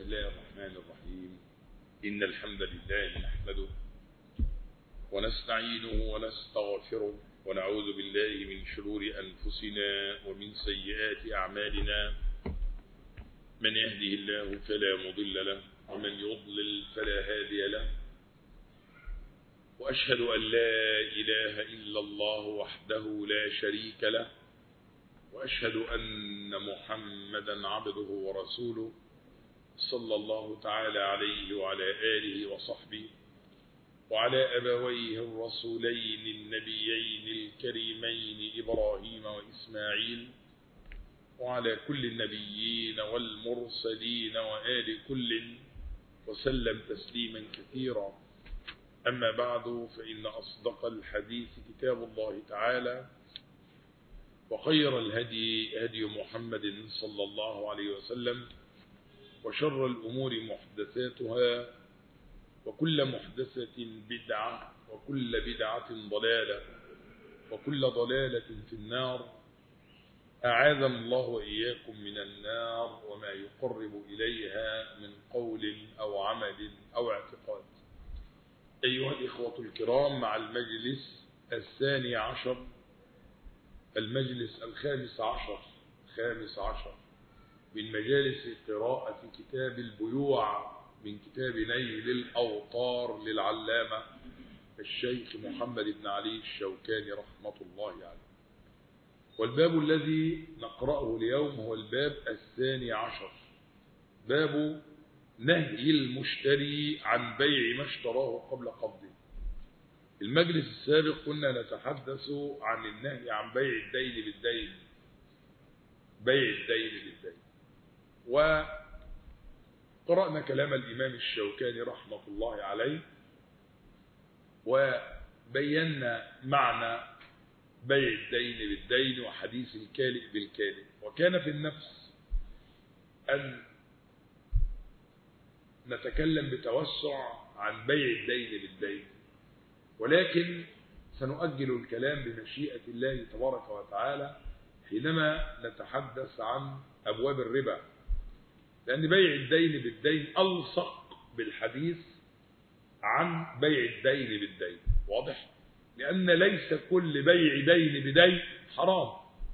الله الرحمن الرحيم إن الحمد لله نحمده ونستعينه ونستغفره ونعوذ بالله من شرور أنفسنا ومن سيئات أعمالنا من يهده الله فلا مضل له ومن يضلل فلا هادي له وأشهد أن لا إله إلا الله وحده لا شريك له وأشهد أن محمدا عبده ورسوله صلى الله تعالى عليه وعلى آله وصحبه وعلى أبويه الرسولين النبيين الكريمين إبراهيم وإسماعيل وعلى كل النبيين والمرسلين وآل كل وسلم تسليما كثيرا أما بعد فإن أصدق الحديث كتاب الله تعالى وخير الهدي هدي محمد صلى الله عليه وسلم وشر الأمور محدثاتها وكل محدثة بدعة وكل بدعة ضلالة وكل ضلالة في النار أعاذنا الله وإياكم من النار وما يقرب إليها من قول أو عمل أو اعتقاد أيها الإخوة الكرام مع المجلس الثاني عشر المجلس الخامس عشر خامس عشر من مجالس قراءة كتاب البيوع من كتاب نيل الأوطار للعلامة الشيخ محمد بن علي الشوكاني رحمة الله عليه والباب الذي نقرأه اليوم هو الباب الثاني عشر باب نهي المشتري عن بيع ما اشتراه قبل قبضه المجلس السابق كنا نتحدث عن النهي عن بيع الدين بالدين بيع الدين بالدين وقرأنا كلام الإمام الشوكاني رحمة الله عليه وبينا معنى بيع الدين بالدين وحديث الكالئ بالكالئ وكان في النفس أن نتكلم بتوسع عن بيع الدين بالدين ولكن سنؤجل الكلام بمشيئة الله تبارك وتعالى حينما نتحدث عن أبواب الربا لأن بيع الدين بالدين ألصق بالحديث عن بيع الدين بالدين واضح؟ لأن ليس كل بيع دين بدين حرام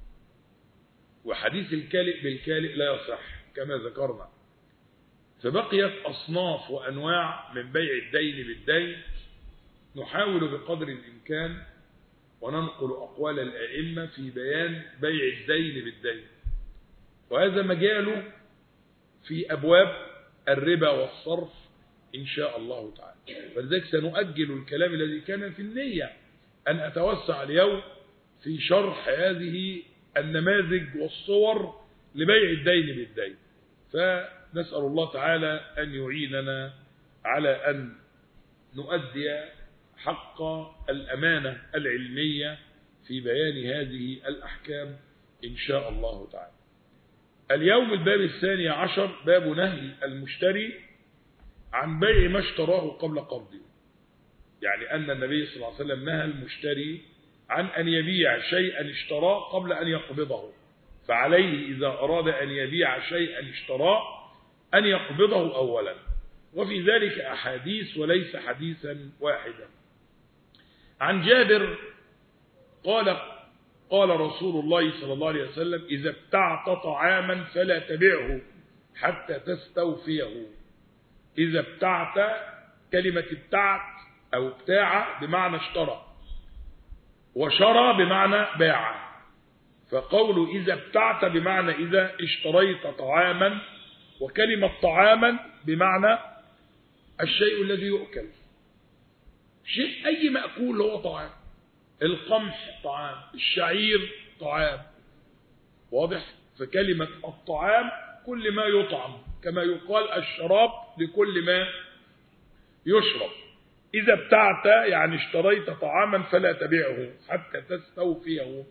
وحديث الكالئ بالكالئ لا يصح كما ذكرنا فبقيت أصناف وأنواع من بيع الدين بالدين نحاول بقدر الإمكان وننقل أقوال الأئمة في بيان بيع الدين بالدين وهذا مجاله في أبواب الربا والصرف إن شاء الله تعالى فلذلك سنؤجل الكلام الذي كان في النية أن أتوسع اليوم في شرح هذه النماذج والصور لبيع الدين بالدين فنسأل الله تعالى أن يعيننا على أن نؤدي حق الأمانة العلمية في بيان هذه الأحكام إن شاء الله تعالى اليوم الباب الثاني عشر باب نهي المشتري عن بيع ما اشتراه قبل قبضه يعني أن النبي صلى الله عليه وسلم نهى المشتري عن أن يبيع شيئا اشتراه قبل أن يقبضه فعليه إذا أراد أن يبيع شيئا اشتراه أن يقبضه أولا وفي ذلك أحاديث وليس حديثا واحدا عن جابر قال قال رسول الله صلى الله عليه وسلم إذا ابتعت طعاما فلا تبعه حتى تستوفيه إذا ابتعت كلمة ابتعت أو ابتاع بمعنى اشترى وشرى بمعنى باع فقول إذا ابتعت بمعنى إذا اشتريت طعاما وكلمة طعاما بمعنى الشيء الذي يؤكل شيء أي مأكول هو طعام القمح طعام الشعير طعام واضح فكلمة الطعام كل ما يطعم كما يقال الشراب لكل ما يشرب إذا ابتعت يعني اشتريت طعاما فلا تبيعه حتى تستوفيه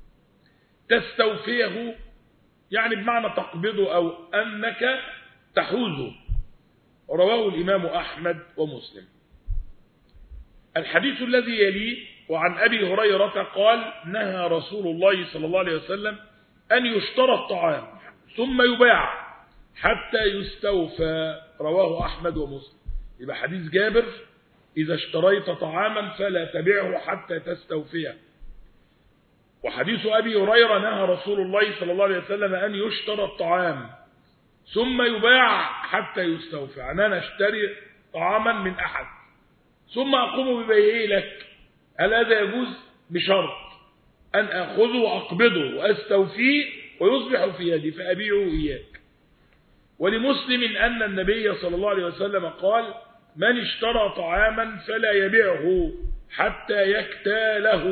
تستوفيه يعني بمعنى تقبضه أو أنك تحوزه رواه الإمام أحمد ومسلم الحديث الذي يليه وعن أبي هريرة قال نهى رسول الله صلى الله عليه وسلم أن يشترى الطعام ثم يباع حتى يستوفى رواه أحمد ومسلم يبقى حديث جابر إذا اشتريت طعاما فلا تبعه حتى تستوفيه وحديث أبي هريرة نهى رسول الله صلى الله عليه وسلم أن يشترى الطعام ثم يباع حتى يستوفى يعني أنا أشتري طعاما من أحد ثم أقوم ببيعه لك هل هذا يجوز بشرط أن أخذه وأقبضه وأستوفيه ويصبح في يدي فأبيعه إياك ولمسلم أن النبي صلى الله عليه وسلم قال من اشترى طعاما فلا يبيعه حتى يكتاله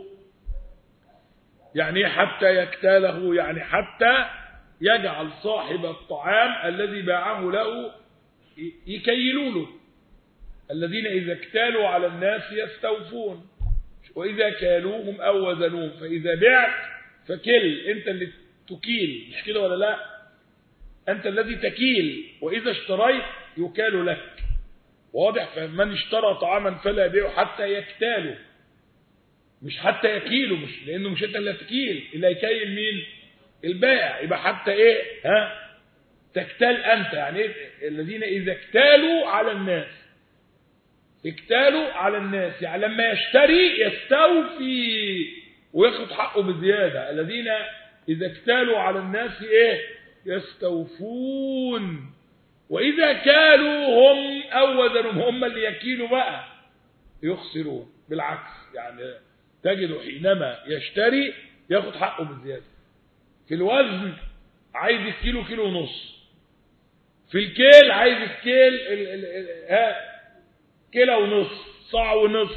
يعني حتى يكتاله يعني حتى يجعل صاحب الطعام الذي باعه له يكيلوا له الذين إذا اكتالوا على الناس يستوفون وإذا كالوهم أو وزنوهم فإذا بعت فكل أنت اللي تكيل مش كده ولا لا أنت الذي تكيل وإذا اشتريت يكال لك واضح فمن اشترى طعاما فلا يبيعه حتى يكتاله مش حتى يكيله مش لأنه مش أنت اللي تكيل اللي هيكيل مين البائع يبقى حتى إيه ها تكتال أنت يعني إيه؟ الذين إذا اكتالوا على الناس اكتالوا على الناس يعني لما يشتري يستوفي وياخد حقه بزيادة الذين إذا اكتالوا على الناس إيه يستوفون وإذا كالوا هم أو وزنهم هم اللي يكيلوا بقى يخسرون بالعكس يعني تجد حينما يشتري ياخد حقه بزيادة في الوزن عايز الكيلو كيلو ونص في الكيل عايز الكيل ال ال ال ها كيلو ونص صاع ونص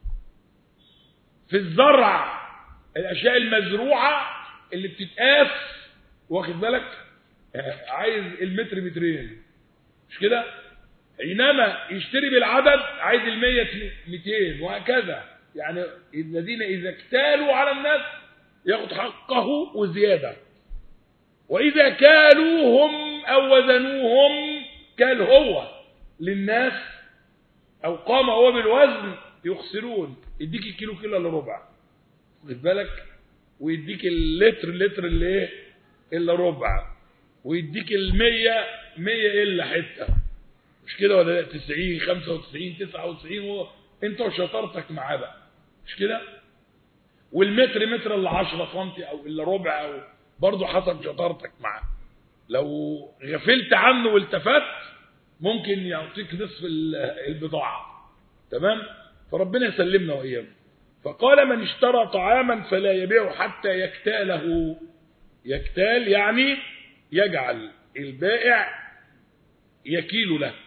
في الزرع الاشياء المزروعه اللي بتتقاس واخد بالك عايز المتر مترين مش كده حينما يشتري بالعدد عايز المية 200 وهكذا يعني الذين اذا اكتالوا على الناس ياخد حقه وزياده واذا كالوهم او وزنوهم كال هو للناس او قام هو بالوزن يخسرون يديك الكيلو كيلو الا ربع خد بالك ويديك اللتر لتر اللي ايه الا ربع ويديك المية مية الا حتة مش كده ولا 90 95 99 هو انت وشطارتك معاه بقى مش كده والمتر متر الا 10 سم او الا ربع او برضه حسب شطارتك معاه لو غفلت عنه والتفت ممكن يعطيك نصف البضاعة تمام فربنا يسلمنا وإياهم فقال من اشترى طعاما فلا يبيعه حتى يكتاله يكتال يعني يجعل البائع يكيل له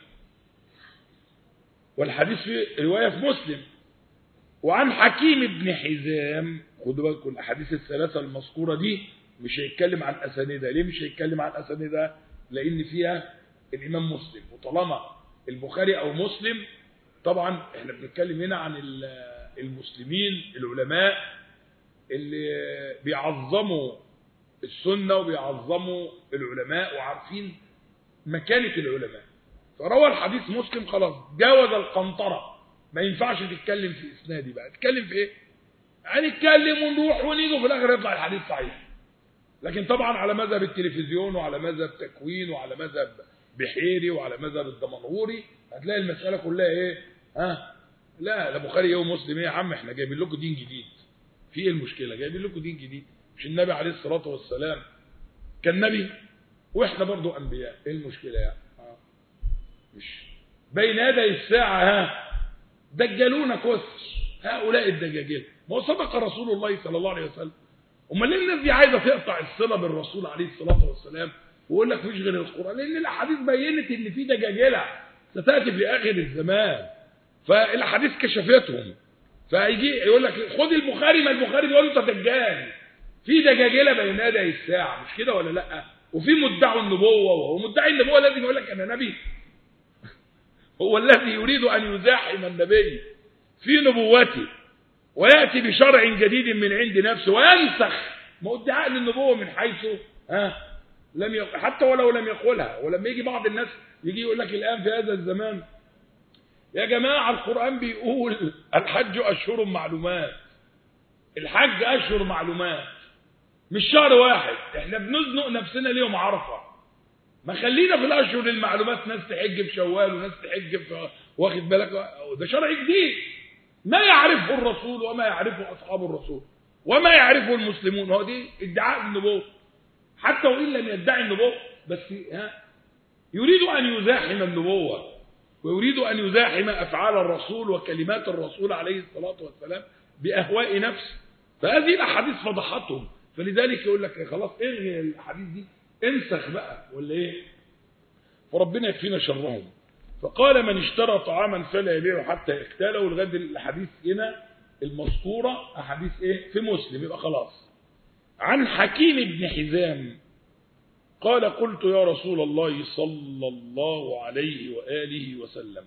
والحديث في رواية في مسلم وعن حكيم بن حزام خدوا بالكم الاحاديث الثلاثة المذكورة دي مش هيتكلم عن اسانيدها ليه مش هيتكلم عن اسانيدها لان فيها الامام مسلم وطالما البخاري او مسلم طبعا احنا بنتكلم هنا عن المسلمين العلماء اللي بيعظموا السنة وبيعظموا العلماء وعارفين مكانة العلماء فروى الحديث مسلم خلاص جاوز القنطرة ما ينفعش تتكلم في اسنادي بقى تتكلم في ايه هنتكلم ونروح ونيجي وفي الاخر يطلع الحديث صحيح لكن طبعا على مذهب التلفزيون وعلى مذهب تكوين وعلى مذهب بحيري وعلى مذهب الدمنهوري هتلاقي المسألة كلها ايه ها لا لا بخاري ايه ومسلم ايه يا عم احنا جايبين لكم دين جديد في ايه المشكلة جايبين لكم دين جديد مش النبي عليه الصلاة والسلام كان نبي واحنا برضو انبياء ايه المشكلة يعني ها مش بين يدي الساعة ها دجلونا كسر هؤلاء الدجاجيل ما هو صدق رسول الله صلى الله عليه وسلم امال ليه الناس دي عايزه تقطع الصله بالرسول عليه الصلاه والسلام ويقول لك مفيش غير القران لان الاحاديث بينت ان في دجاجله ستاتي في اخر الزمان فالاحاديث كشفتهم فيجي يقول لك خد البخاري ما البخاري بيقول انت دجال في دجاجله بين يدي الساعه مش كده ولا لا وفي مدعي النبوه وهو مدعي النبوه لازم يقول لك انا نبي هو الذي يريد ان يزاحم النبي في نبوته وياتي بشرع جديد من عند نفسه وينسخ ما ادعاء للنبوه من حيث ها لم يق... حتى ولو لم يقولها ولما يجي بعض الناس يجي يقول لك الان في هذا الزمان يا جماعه القران بيقول الحج اشهر معلومات الحج اشهر معلومات مش شهر واحد احنا بنزنق نفسنا ليهم عرفه ما خلينا في الاشهر المعلومات ناس تحج في شوال وناس تحج في واخد بالك ده شرع جديد ما يعرفه الرسول وما يعرفه اصحاب الرسول وما يعرفه المسلمون هو دي ادعاء النبوه حتى وان لم يدعي النبوه بس ها يريد ان يزاحم النبوه ويريد ان يزاحم افعال الرسول وكلمات الرسول عليه الصلاه والسلام باهواء نفسه فهذه الاحاديث فضحتهم فلذلك يقول لك خلاص الغي الاحاديث دي انسخ بقى ولا ايه فربنا يكفينا شرهم فقال من اشترى طعاما فلا يبيعه حتى يقتاله ولغايه الحديث هنا المذكوره احاديث ايه في مسلم يبقى خلاص عن حكيم بن حزام قال قلت يا رسول الله صلى الله عليه واله وسلم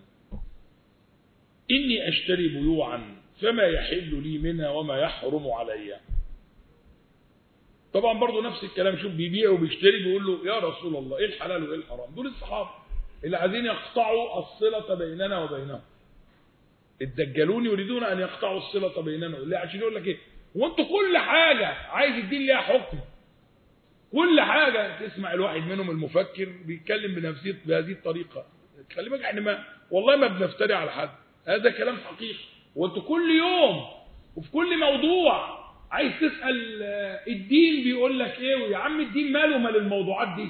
اني اشتري بيوعا فما يحل لي منها وما يحرم علي طبعا برضه نفس الكلام شوف بيبيع وبيشتري بيقول له يا رسول الله ايه الحلال وايه الحرام دول الصحابه اللي عايزين يقطعوا الصله بيننا وبينهم الدجالون يريدون ان يقطعوا الصله بيننا ليه عشان يقول لك ايه وانتوا كل حاجه عايز الدين ليها حكم كل حاجه تسمع الواحد منهم المفكر بيتكلم بنفسيه بهذه الطريقه خلي بالك احنا ما والله ما بنفتري على حد هذا كلام حقيقي وانتوا كل يوم وفي كل موضوع عايز تسأل الدين بيقول لك ايه ويا عم الدين ماله مال الموضوعات دي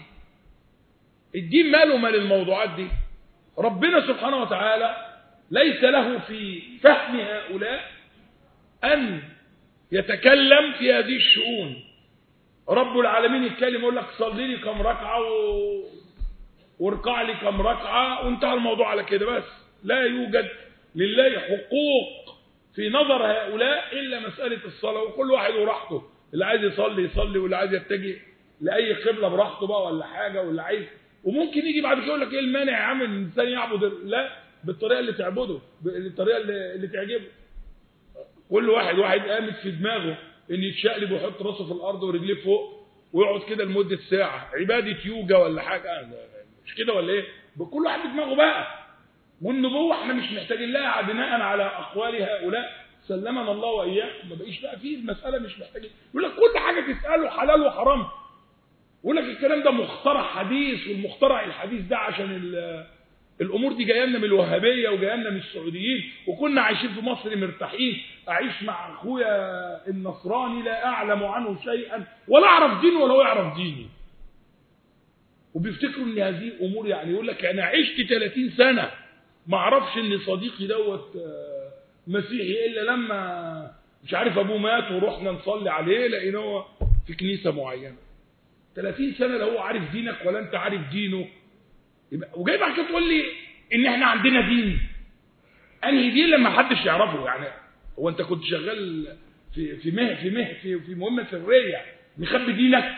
الدين ماله مال الموضوعات دي ربنا سبحانه وتعالى ليس له في فهم هؤلاء أن يتكلم في هذه الشؤون رب العالمين يتكلم يقول لك صلي لي كم ركعة و... واركع لي كم ركعة وانتهى الموضوع على كده بس لا يوجد لله حقوق في نظر هؤلاء إلا مسألة الصلاة وكل واحد وراحته اللي عايز يصلي يصلي واللي عايز يتجه لأي قبلة براحته بقى ولا حاجة واللي عايز وممكن يجي بعد كده يقول لك ايه المانع يا عم ان الانسان يعبد لا بالطريقه اللي تعبده بالطريقه اللي, اللي تعجبه كل واحد واحد قامت في دماغه ان يتشقلب ويحط راسه في الارض ورجليه فوق ويقعد كده لمده ساعه عباده يوجا ولا حاجه مش كده ولا ايه كل واحد بدماغه بقى والنبوه احنا مش محتاجين لها بناء على اقوال هؤلاء سلمنا الله واياكم ما بقيش بقى فيه المساله مش محتاجين يقول لك كل حاجه تساله حلال وحرام يقول لك الكلام ده مخترع حديث والمخترع الحديث ده عشان الامور دي جايه لنا من الوهابيه وجايه لنا من السعوديين وكنا عايشين في مصر مرتاحين اعيش مع اخويا النصراني لا اعلم عنه شيئا ولا اعرف دينه ولا هو يعرف ديني وبيفتكروا ان هذه امور يعني يقول لك انا عشت 30 سنه ما اعرفش ان صديقي دوت مسيحي الا لما مش عارف ابوه مات ورحنا نصلي عليه لقيناه هو في كنيسه معينه 30 سنه لا هو عارف دينك ولا انت عارف دينه يبقى وجاي بعد كده تقول لي ان احنا عندنا دين انهي دين لما حدش يعرفه يعني هو انت كنت شغال في في مه في مه في, في مهمه سريه مخبي دينك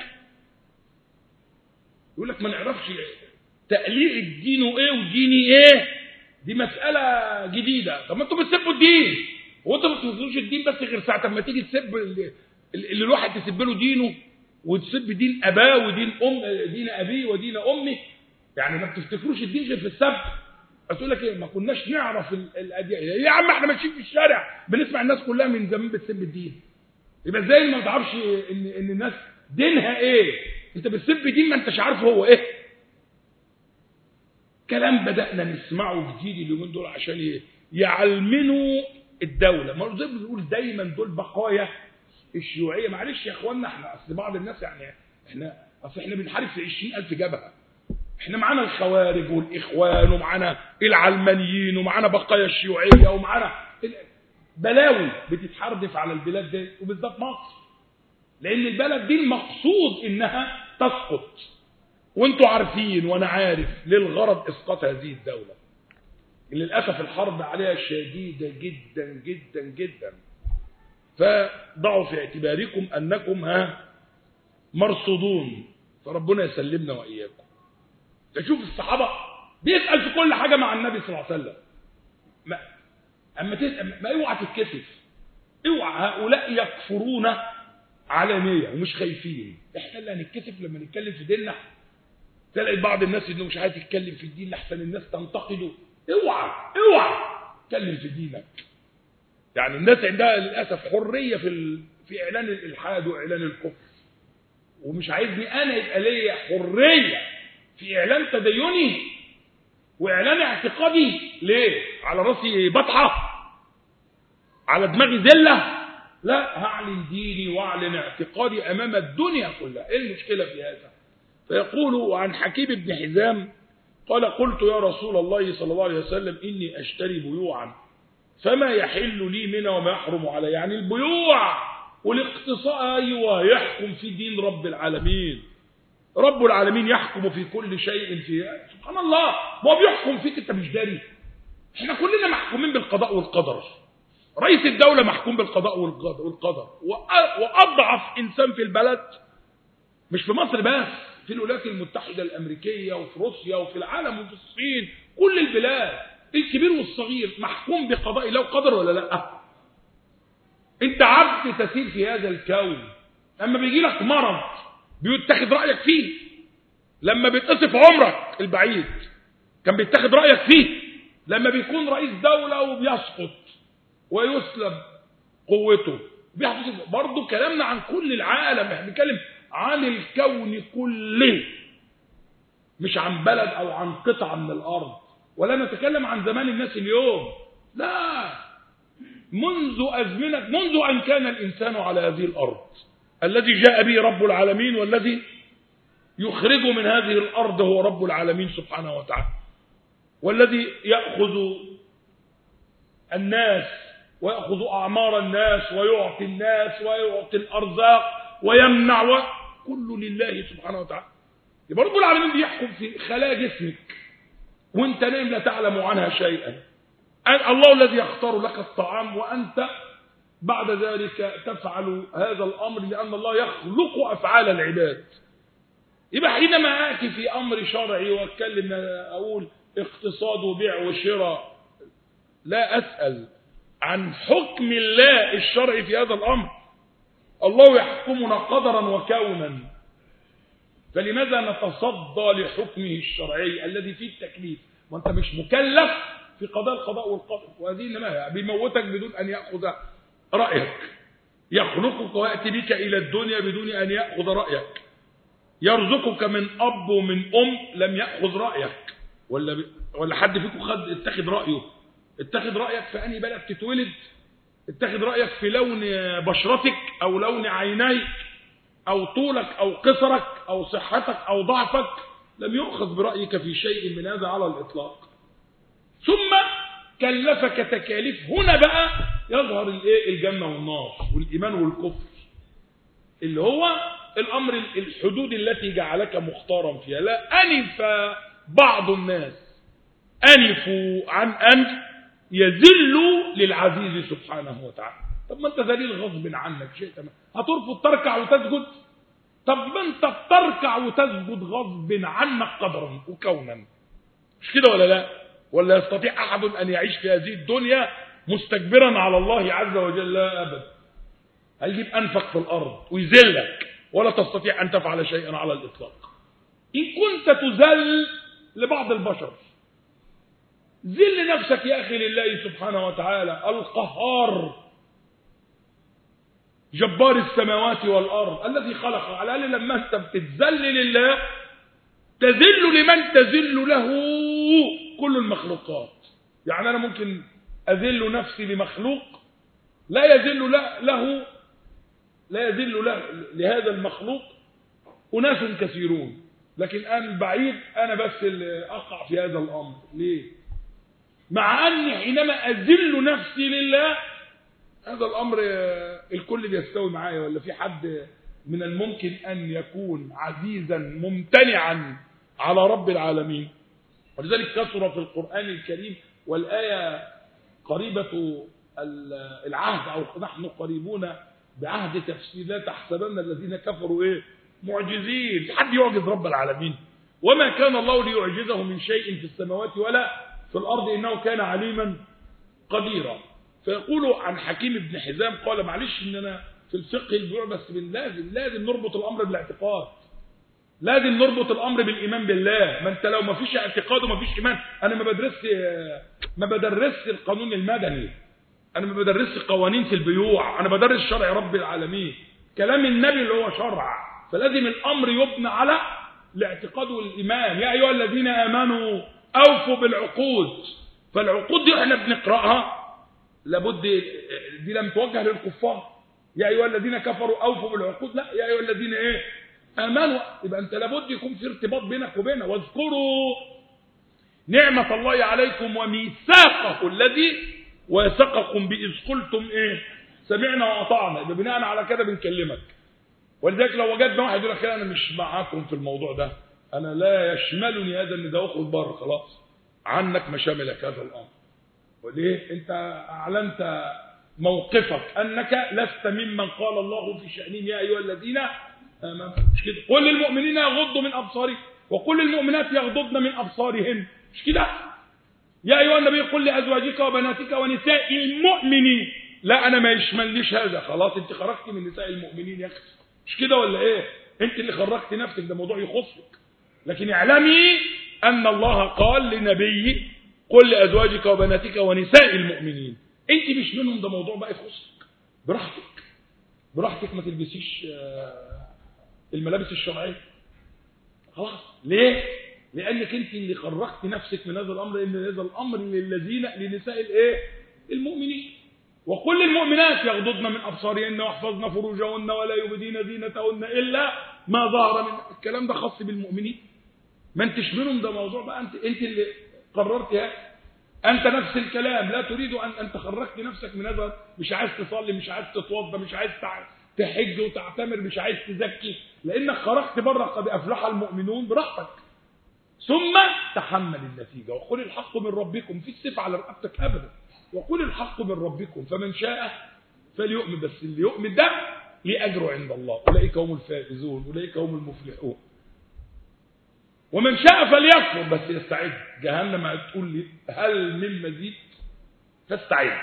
يقول لك ما نعرفش تأليق دينه ايه وديني ايه دي مسألة جديدة طب ما انتوا بتسبوا الدين وانتوا ما بتسبوش الدين بس غير ساعة ما تيجي تسب اللي, اللي الواحد تسب له دينه وتسب دين اباه ودين ام دين ابيه ودين امه يعني ما بتفتكروش الدين غير في السب هتقول لك ايه ما كناش نعرف الاديان يا عم احنا ماشيين في الشارع بنسمع الناس كلها من زمان بتسب الدين يبقى ازاي ما تعرفش ان ان الناس دينها ايه انت بتسب دين ما انتش عارف هو ايه كلام بدأنا نسمعه جديد اليومين دول عشان يعلمنوا الدولة ما زي ما بنقول دايما دول بقايا الشيوعية معلش يا اخوانا احنا اصل بعض الناس يعني احنا اصل احنا بنحارب في 20000 جبهة احنا معانا الخوارج والاخوان ومعانا العلمانيين ومعانا بقايا الشيوعية ومعانا بلاوي بتتحردف على البلاد دي وبالذات مصر لان البلد دي المقصود انها تسقط وانتوا عارفين وانا عارف للغرض اسقاط هذه الدولة للأسف الحرب عليها شديدة جدا جدا جدا فضعوا في اعتباركم أنكم ها مرصودون فربنا يسلمنا وإياكم تشوف الصحابة بيسأل في كل حاجة مع النبي صلى الله عليه وسلم ما أما تسأل ما اوعى تتكسف اوعى هؤلاء يكفرون علانية ومش خايفين احنا اللي هنتكسف لما نتكلم في ديننا تلاقي بعض الناس انه مش عايز يتكلم في الدين لحسن الناس تنتقده اوعى اوعى اتكلم في دينك يعني الناس عندها للاسف حريه في ال... في اعلان الالحاد واعلان الكفر ومش عايزني انا يبقى ليا حريه في إعلان تديني وإعلان اعتقادي ليه على راسي بطحة على دماغي زلة لا هعلن ديني واعلن اعتقادي أمام الدنيا كلها إيه المشكلة في هذا فيقول عن حكيم بن حزام قال قلت يا رسول الله صلى الله عليه وسلم إني أشتري بيوعا فما يحل لي منها وما يحرم علي يعني البيوع والاقتصاء أيوة يحكم في دين رب العالمين رب العالمين يحكم في كل شيء في سبحان الله ما هو بيحكم فيك انت مش داري احنا كلنا محكومين بالقضاء والقدر رئيس الدولة محكوم بالقضاء والقدر وأضعف إنسان في البلد مش في مصر بس في الولايات المتحدة الأمريكية وفي روسيا وفي العالم وفي الصين كل البلاد الكبير والصغير محكوم بقضاء الله وقدر ولا لا انت عبد تسير في هذا الكون اما بيجي لك مرض بيتخذ رأيك فيه لما بيتقصف عمرك البعيد كان بيتخذ رأيك فيه لما بيكون رئيس دولة وبيسقط ويسلب قوته بيحدث برضه كلامنا عن كل العالم احنا بنتكلم عن الكون كله مش عن بلد او عن قطعة من الارض ولا نتكلم عن زمان الناس اليوم لا منذ أزمنة منذ أن كان الإنسان على هذه الأرض الذي جاء به رب العالمين والذي يخرج من هذه الأرض هو رب العالمين سبحانه وتعالى والذي يأخذ الناس ويأخذ أعمار الناس ويعطي الناس ويعطي الأرزاق ويمنع و... كل لله سبحانه وتعالى يبقى رب العالمين بيحكم في خلايا جسمك وانت نايم لا تعلم عنها شيئا الله الذي يختار لك الطعام وأنت بعد ذلك تفعل هذا الأمر لأن الله يخلق أفعال العباد يبقى حينما آتي في أمر شرعي واتكلم أقول اقتصاد وبيع وشراء لا أسأل عن حكم الله الشرعي في هذا الأمر الله يحكمنا قدرا وكونا فلماذا نتصدى لحكمه الشرعي الذي فيه التكليف وانت مش مكلف في قضاء القضاء والقدر وهذه انما بيموتك بدون ان ياخذ رايك يخلقك وياتي بك الى الدنيا بدون ان ياخذ رايك يرزقك من اب ومن ام لم ياخذ رايك ولا ب... ولا حد فيكم خد اتخذ رايه اتخذ رايك في انهي بلد تتولد اتخذ رايك في لون بشرتك او لون عينيك او طولك او قصرك او صحتك او ضعفك لم يؤخذ برايك في شيء من هذا على الاطلاق ثم كلفك تكاليف هنا بقى يظهر الايه الجنه والنار والايمان والكفر اللي هو الامر الحدود التي جعلك مختارا فيها لا انف بعض الناس انفوا عن ان يذلوا للعزيز سبحانه وتعالى طب ما انت ذليل غصب عنك شيء تمام هترفض تركع وتسجد طب ما انت بتركع وتسجد غصب عنك قدرا وكونا مش كده ولا لا ولا يستطيع أحد أن يعيش في هذه الدنيا مستكبرا على الله عز وجل لا أبدا هيجيب أنفك في الأرض ويذلك ولا تستطيع أن تفعل شيئا على الإطلاق إن كنت تذل لبعض البشر ذل نفسك يا أخي لله سبحانه وتعالى القهار جبار السماوات والأرض الذي خلق على الأقل لما أنت بتتذل لله تذل لمن تذل له كل المخلوقات يعني أنا ممكن أذل نفسي لمخلوق لا يذل له لا يذل له لهذا المخلوق أناس كثيرون لكن أنا بعيد أنا بس اللي أقع في هذا الأمر ليه مع أني حينما أذل نفسي لله هذا الأمر الكل بيستوي معايا ولا في حد من الممكن أن يكون عزيزا ممتنعا على رب العالمين ولذلك كثر في القرآن الكريم والآية قريبة العهد أو نحن قريبون بعهد تفسير لا تحسبن الذين كفروا إيه معجزين حد يعجز رب العالمين وما كان الله ليعجزه من شيء في السماوات ولا في الأرض إنه كان عليما قديرا فيقول عن حكيم بن حزام قال معلش إن أنا في الفقه البيوع بس لازم لازم نربط الأمر بالاعتقاد لازم نربط الامر بالايمان بالله ما انت لو ما فيش اعتقاد وما فيش ايمان انا ما بدرسش ما بدرسش القانون المدني انا ما بدرسش قوانين في البيوع انا بدرس شرع رب العالمين كلام النبي اللي هو شرع فلازم الامر يبنى على الاعتقاد والإيمان يا أيها الذين آمنوا أوفوا بالعقود فالعقود دي احنا بنقرأها لابد دي لم توجه للكفار يا أيها الذين كفروا أوفوا بالعقود لا يا أيها الذين إيه آمنوا يبقى أنت لابد يكون في ارتباط بينك وبينه واذكروا نعمة الله عليكم وميثاقه الذي وثقكم بإذ قلتم إيه سمعنا وأطعنا يبقى بناء على كده بنكلمك ولذلك لو وجدنا واحد يقول لك انا مش معاكم في الموضوع ده انا لا يشملني هذا ان ده اخرج بره خلاص عنك ما شملك هذا الامر وليه انت اعلنت موقفك انك لست ممن قال الله في شانهم يا ايها الذين امنوا مش كده قل للمؤمنين يغضوا من ابصارهم وقل للمؤمنات يغضضن من ابصارهن مش كده يا ايها النبي قل لازواجك وبناتك ونساء المؤمنين لا انا ما يشملنيش هذا خلاص انت خرجت من نساء المؤمنين يا اخي مش كده ولا ايه انت اللي خرجت نفسك ده موضوع يخصك لكن اعلمي ان الله قال لنبي قل لازواجك وبناتك ونساء المؤمنين انت مش منهم ده موضوع بقى يخصك براحتك براحتك ما تلبسيش الملابس الشرعيه خلاص ليه لانك انت اللي خرجت نفسك من هذا الامر ان هذا الامر للذين لنساء الايه المؤمنين وكل المؤمنات يغضضن من أبصارهن واحفظن فروجهن ولا يبدين زينتهن إلا ما ظهر من الكلام ده خاص بالمؤمنين ما انتش منهم ده موضوع بقى انت انت اللي قررت هذا انت نفس الكلام لا تريد ان انت خرجت نفسك من هذا مش عايز تصلي مش عايز تتوضى مش عايز تحج وتعتمر مش عايز تزكي لانك خرجت بره قد افلح المؤمنون براحتك ثم تحمل النتيجه وقل الحق من ربكم في السيف على رقبتك ابدا وقل الحق من ربكم فمن شاء فليؤمن بس اللي يؤمن ده ليه أجره عند الله أولئك هم الفائزون أولئك هم المفلحون ومن شاء فليكفر بس يستعد جهنم هتقول لي هل من مزيد فاستعد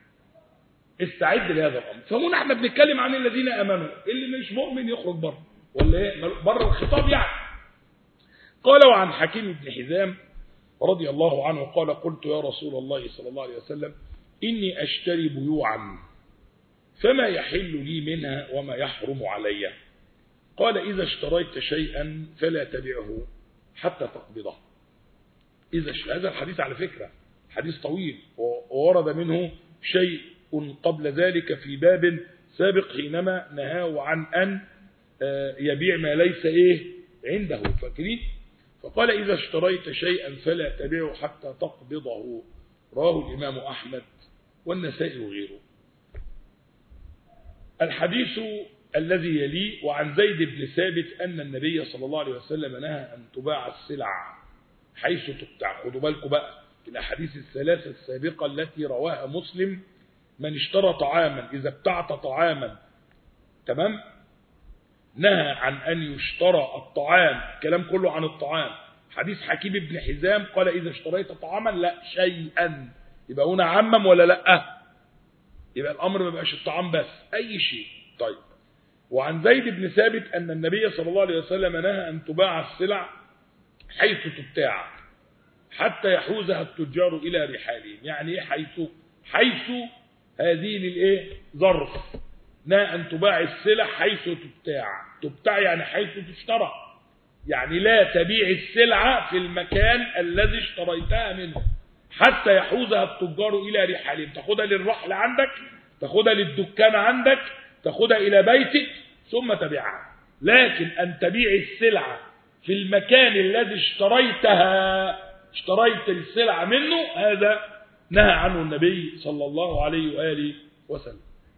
استعد لهذا الامر فهنا احنا بنتكلم عن الذين امنوا اللي مش مؤمن يخرج بره ولا ايه بره الخطاب يعني قال وعن حكيم بن حزام رضي الله عنه قال قلت يا رسول الله صلى الله عليه وسلم إني أشتري بيوعا فما يحل لي منها وما يحرم علي قال إذا اشتريت شيئا فلا تبعه حتى تقبضه إذا هذا الحديث على فكرة حديث طويل وورد منه شيء قبل ذلك في باب سابق حينما نهاه عن أن يبيع ما ليس إيه عنده فاكرين فقال إذا اشتريت شيئا فلا تبعه حتى تقبضه رواه الإمام أحمد والنسائي وغيره الحديث الذي يلي وعن زيد بن ثابت أن النبي صلى الله عليه وسلم نهى أن تباع السلع حيث تبتاع خدوا بالكم بقى الأحاديث الثلاثة السابقة التي رواها مسلم من اشترى طعاما إذا ابتعت طعاما تمام نهى عن أن يشترى الطعام الكلام كله عن الطعام حديث حكيم بن حزام قال إذا اشتريت طعاما لا شيئا يبقى هنا عمم ولا لا يبقى الأمر ما بقاش الطعام بس أي شيء طيب وعن زيد بن ثابت أن النبي صلى الله عليه وسلم نهى أن تباع السلع حيث تبتاع حتى يحوزها التجار إلى رحالهم يعني إيه حيث حيث هذه للإيه ظرف نهى أن تباع السلع حيث تبتاع تبتاع يعني حيث تشترى يعني لا تبيع السلعة في المكان الذي اشتريتها منه حتى يحوزها التجار إلى رحالهم تاخدها للرحل عندك تاخدها للدكان عندك تاخدها إلى بيتك ثم تبيعها لكن أن تبيع السلعة في المكان الذي اشتريتها اشتريت السلعة منه هذا نهى عنه النبي صلى الله عليه وآله وسلم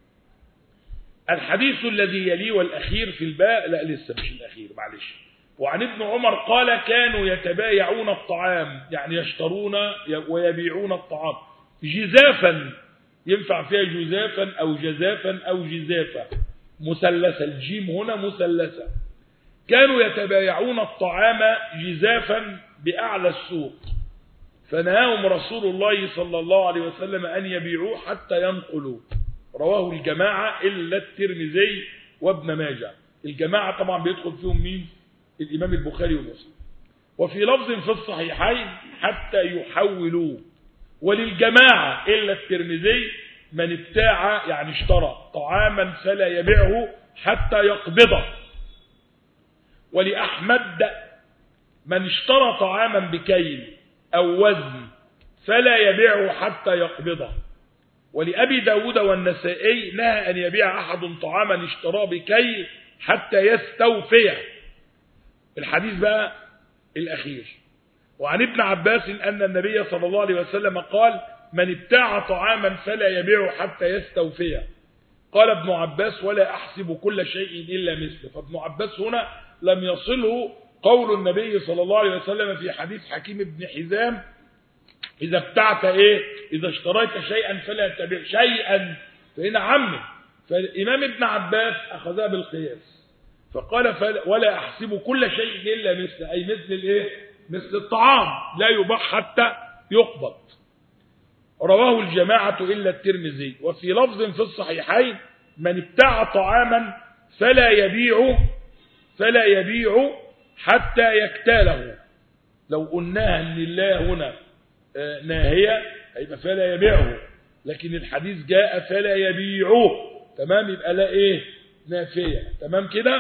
الحديث الذي يليه والأخير في الباء لا لسه مش الأخير معلش وعن ابن عمر قال كانوا يتبايعون الطعام يعني يشترون ويبيعون الطعام جزافا ينفع فيها جزافا أو جزافا أو جزافا مثلثة الجيم هنا مثلثة كانوا يتبايعون الطعام جزافا بأعلى السوق فنهاهم رسول الله صلى الله عليه وسلم أن يبيعوه حتى ينقلوا رواه الجماعة إلا الترمذي وابن ماجه الجماعة طبعا بيدخل فيهم مين الإمام البخاري ومسلم وفي لفظ في الصحيحين حتى يحولوا وللجماعة إلا الترمذي من ابتاع يعني اشترى طعاما فلا يبيعه حتى يقبضه ولأحمد من اشترى طعاما بكيل أو وزن فلا يبيعه حتى يقبضه ولأبي داود والنسائي نهى أن يبيع أحد طعاما اشتراه بكيل حتى يستوفيه الحديث بقى الأخير وعن ابن عباس أن النبي صلى الله عليه وسلم قال من ابتاع طعاما فلا يبيعه حتى يستوفيه قال ابن عباس ولا أحسب كل شيء إلا مثله فابن عباس هنا لم يصله قول النبي صلى الله عليه وسلم في حديث حكيم بن حزام إذا ابتعت إيه إذا اشتريت شيئا فلا تبيع شيئا فهنا عمم فالإمام ابن عباس أخذها بالقياس فقال فل ولا أحسب كل شيء إلا مثل أي مثل الإيه مثل الطعام لا يباع حتى يقبض رواه الجماعة إلا الترمذي وفي لفظ في الصحيحين من ابتاع طعاما فلا يبيع فلا يبيع حتى يكتاله لو قلناها ان الله هنا ناهية يبقى فلا يبيعه لكن الحديث جاء فلا يبيعه تمام يبقى لا ايه نافية تمام كده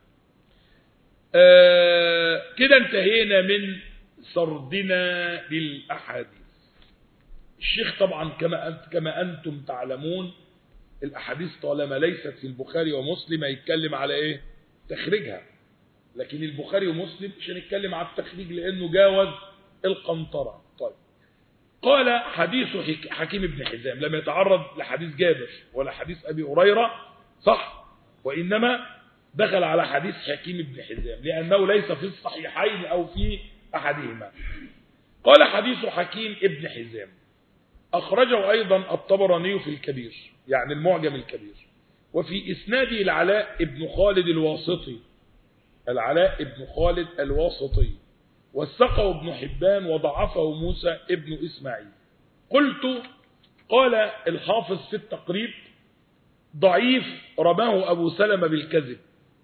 آه كده انتهينا من سردنا للأحاديث الشيخ طبعا كما أنت كما أنتم تعلمون الأحاديث طالما ليست في البخاري ومسلم هيتكلم على إيه تخريجها لكن البخاري ومسلم مش هنتكلم على التخريج لأنه جاوز القنطرة طيب قال حديث حكيم بن حزام لم يتعرض لحديث جابر ولا حديث أبي هريرة صح وإنما دخل على حديث حكيم بن حزام لأنه ليس في الصحيحين أو في أحدهما قال حديث حكيم ابن حزام أخرجه أيضا الطبراني في الكبير يعني المعجم الكبير وفي إسناده العلاء ابن خالد الواسطي العلاء ابن خالد الواسطي وثقه ابن حبان وضعفه موسى ابن إسماعيل قلت قال الحافظ في التقريب ضعيف رماه أبو سلمة بالكذب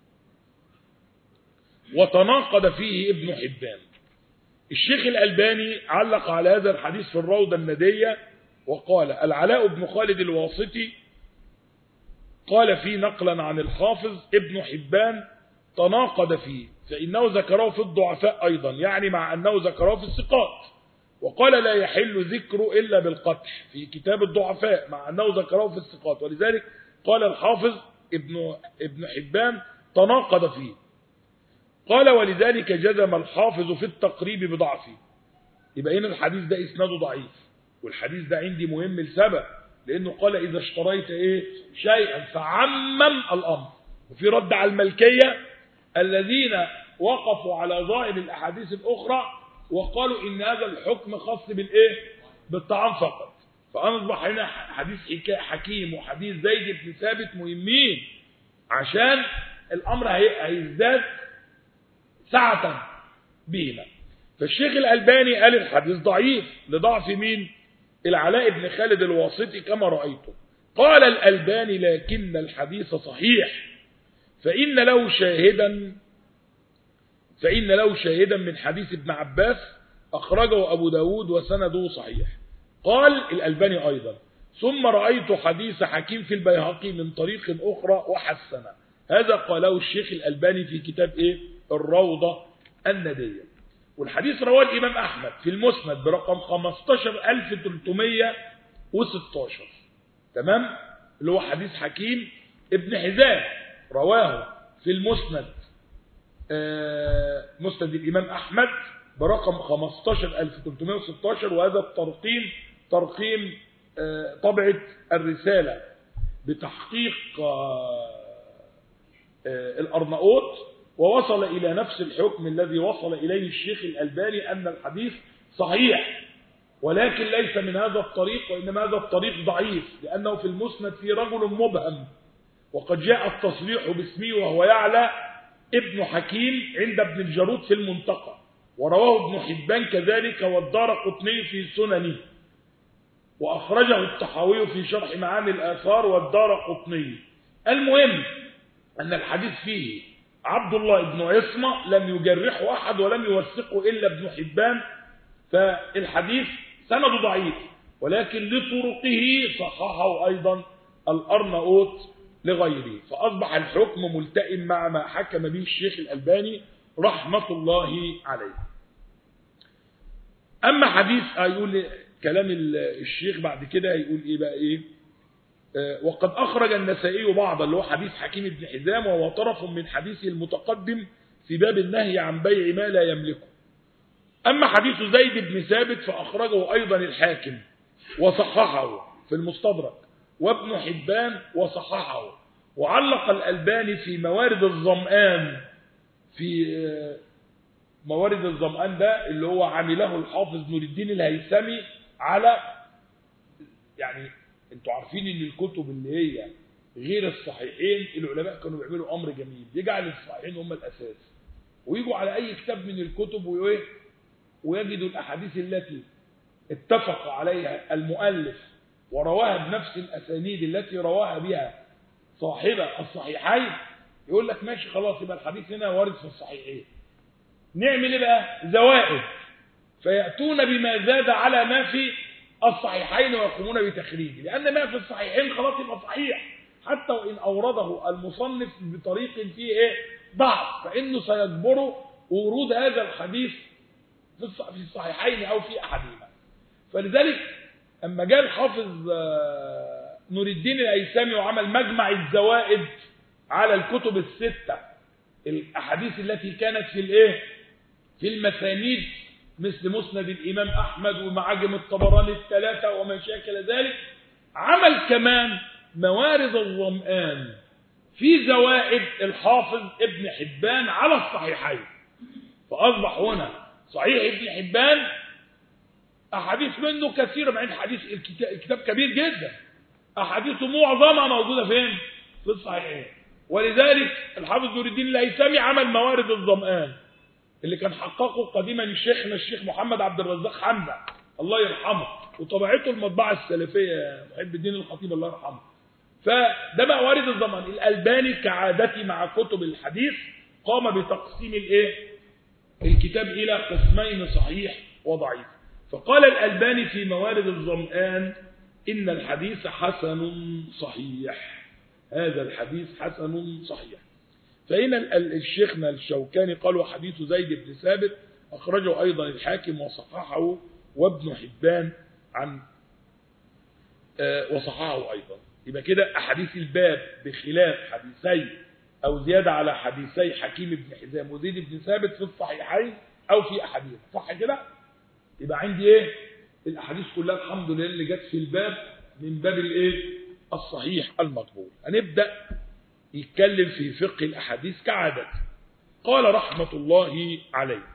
وتناقض فيه ابن حبان الشيخ الألباني علق على هذا الحديث في الروضة الندية وقال العلاء بن خالد الواسطي قال فيه نقلا عن الحافظ ابن حبان تناقض فيه فإنه ذكره في الضعفاء أيضا يعني مع أنه ذكره في الثقات وقال لا يحل ذكره إلا بالقطح في كتاب الضعفاء مع أنه ذكره في الثقات ولذلك قال الحافظ ابن, ابن حبان تناقض فيه قال ولذلك جزم الحافظ في التقريب بضعفه يبقى هنا الحديث ده إسناده ضعيف والحديث ده عندي مهم لسبب لأنه قال إذا اشتريت إيه شيئا فعمم الأمر وفي رد على الملكية الذين وقفوا على ظاهر الأحاديث الأخرى وقالوا إن هذا الحكم خاص بالإيه بالطعام فقط فأصبح هنا حديث حكيم وحديث زيد بن ثابت مهمين عشان الأمر هيزداد سعة بهما فالشيخ الألباني قال الحديث ضعيف لضعف مين العلاء بن خالد الواسطي كما رأيته قال الألباني لكن الحديث صحيح فإن له شاهدا فإن له شاهدا من حديث ابن عباس أخرجه أبو داود وسنده صحيح قال الألباني أيضا ثم رأيت حديث حكيم في البيهقي من طريق أخرى وحسنه هذا قاله الشيخ الألباني في كتاب إيه الروضة الندية والحديث رواه الإمام أحمد في المسند برقم 15316 تمام اللي هو حديث حكيم ابن حزام رواه في المسند مسند الإمام أحمد برقم 15316 وهذا الترقيم ترقيم طبعة الرسالة بتحقيق الأرناؤوط ووصل إلى نفس الحكم الذي وصل إليه الشيخ الألباني أن الحديث صحيح ولكن ليس من هذا الطريق وإنما هذا الطريق ضعيف لأنه في المسند في رجل مبهم وقد جاء التصريح باسمه وهو يعلى ابن حكيم عند ابن الجارود في المنتقى ورواه ابن حبان كذلك والدار قطني في سننه وأخرجه الطحاوي في شرح معاني الآثار والدار قطني المهم أن الحديث فيه عبد الله بن عصمة لم يجرحه أحد ولم يوثقه إلا ابن حبان فالحديث سند ضعيف ولكن لطرقه صححه أيضا الأرناؤوط لغيره فأصبح الحكم ملتئم مع ما حكم به الشيخ الألباني رحمة الله عليه أما حديث هيقول كلام الشيخ بعد كده هيقول إيه بقى إيه آه وقد أخرج النسائي بعضا اللي هو حديث حكيم بن حزام وهو طرف من حديثه المتقدم في باب النهي عن بيع ما لا يملكه أما حديث زيد بن ثابت فأخرجه أيضا الحاكم وصححه في المستدرك وابن حبان وصححه وعلق الألباني في موارد الظمآن في موارد الظمآن ده اللي هو عمله الحافظ نور الدين الهيثمي على يعني انتوا عارفين ان الكتب اللي هي غير الصحيحين العلماء كانوا بيعملوا امر جميل يجعل الصحيحين هم الاساس ويجوا على اي كتاب من الكتب وايه ويجدوا الاحاديث التي اتفق عليها المؤلف ورواها بنفس الاسانيد التي رواها بها صاحب الصحيحين يقول لك ماشي خلاص يبقى الحديث هنا وارد في الصحيحين نعمل ايه بقى زوائد فياتون بما زاد على ما في الصحيحين ويقومون بتخريجه لان ما في الصحيحين خلاص يبقى صحيح حتى وان اورده المصنف بطريق فيه ايه ضعف فانه سيجبر ورود هذا الحديث في الصحيحين او في احدهما فلذلك اما جاء الحافظ نور الدين الأيسامي وعمل مجمع الزوائد على الكتب الستة الأحاديث التي كانت في الإيه؟ في المسانيد مثل مسند الإمام أحمد ومعاجم الطبراني الثلاثة وما شاكل ذلك عمل كمان موارد الظمآن في زوائد الحافظ ابن حبان على الصحيحين فأصبح هنا صحيح ابن حبان أحاديث منه كثيرة مع أن حديث الكتاب كبير جدا أحاديثه معظمها موجودة فين؟ في الصحيحين ولذلك الحافظ نور الدين الهيثمي عمل موارد الظمآن اللي كان حققه قديما شيخنا الشيخ محمد عبد الرزاق حمزة الله يرحمه وطبعته المطبعة السلفية محب الدين الخطيب الله يرحمه فده موارد الظمآن الألباني كعادتي مع كتب الحديث قام بتقسيم الايه؟ الكتاب إلى قسمين صحيح وضعيف فقال الألباني في موارد الظمآن إن الحديث حسن صحيح هذا الحديث حسن صحيح فإن الشيخنا الشوكاني قال وحديث زيد بن ثابت أخرجه أيضا الحاكم وصححه وابن حبان عن وصححه أيضا يبقى كده أحاديث الباب بخلاف حديثي أو زيادة على حديثي حكيم بن حزام وزيد بن ثابت في الصحيحين أو في أحاديث صح كده يبقى عندي إيه الأحاديث كلها الحمد لله اللي جت في الباب من باب الإيه الصحيح المقبول هنبدأ يتكلم في فقه الأحاديث كعادة قال رحمة الله عليه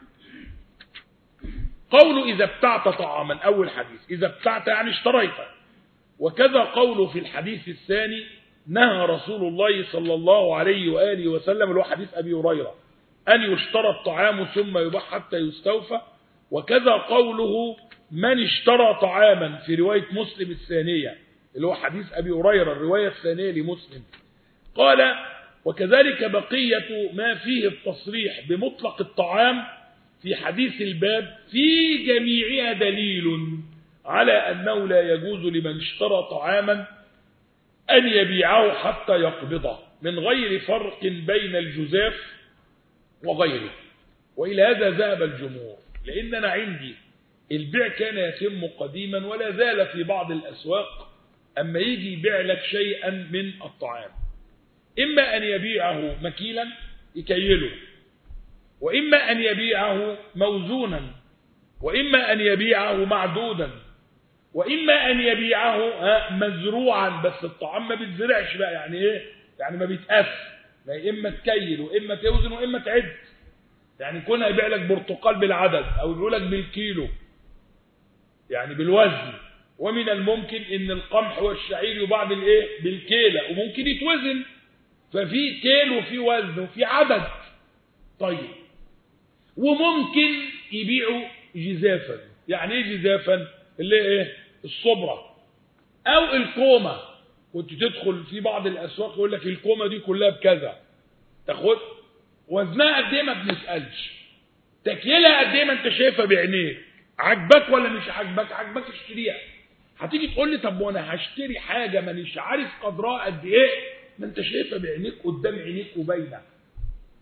قول إذا ابتعت طعاما أول حديث إذا ابتعت يعني اشتريت وكذا قوله في الحديث الثاني نهى رسول الله صلى الله عليه وآله وسلم اللي هو حديث أبي هريرة أن يشترى الطعام ثم يباع حتى يستوفى وكذا قوله من اشترى طعاما في رواية مسلم الثانية اللي هو حديث أبي هريرة الرواية الثانية لمسلم قال وكذلك بقية ما فيه التصريح بمطلق الطعام في حديث الباب في جميعها دليل على أنه لا يجوز لمن اشترى طعاما أن يبيعه حتى يقبضه من غير فرق بين الجزاف وغيره وإلى هذا ذهب الجمهور لأن أنا عندي البيع كان يتم قديما ولا زال في بعض الأسواق أما يجي يبيع لك شيئا من الطعام إما أن يبيعه مكيلا يكيله وإما أن يبيعه موزونا وإما أن يبيعه معدودا وإما أن يبيعه مزروعا بس الطعام ما بيتزرعش بقى يعني إيه يعني ما بيتقاس يعني إما تكيل وإما توزن وإما تعد يعني كون يبيع لك برتقال بالعدد أو يبيع لك بالكيلو يعني بالوزن ومن الممكن ان القمح والشعير يباع بالايه بالكيله وممكن يتوزن ففي كيل وفي وزن وفي عدد طيب وممكن يبيعوا جزافا يعني ايه جزافا اللي ايه الصبرة او الكومة كنت تدخل في بعض الاسواق يقول لك الكومة دي كلها بكذا تاخد وزنها قد ايه ما بنسالش تكيلها قد ايه ما انت شايفها بعينيك عجبك ولا مش عجبك عجبك اشتريها هتيجي تقول لي طب وانا هشتري حاجه مانيش عارف قدرها قد ايه ما انت شايفها بعينيك قدام عينيك وباينه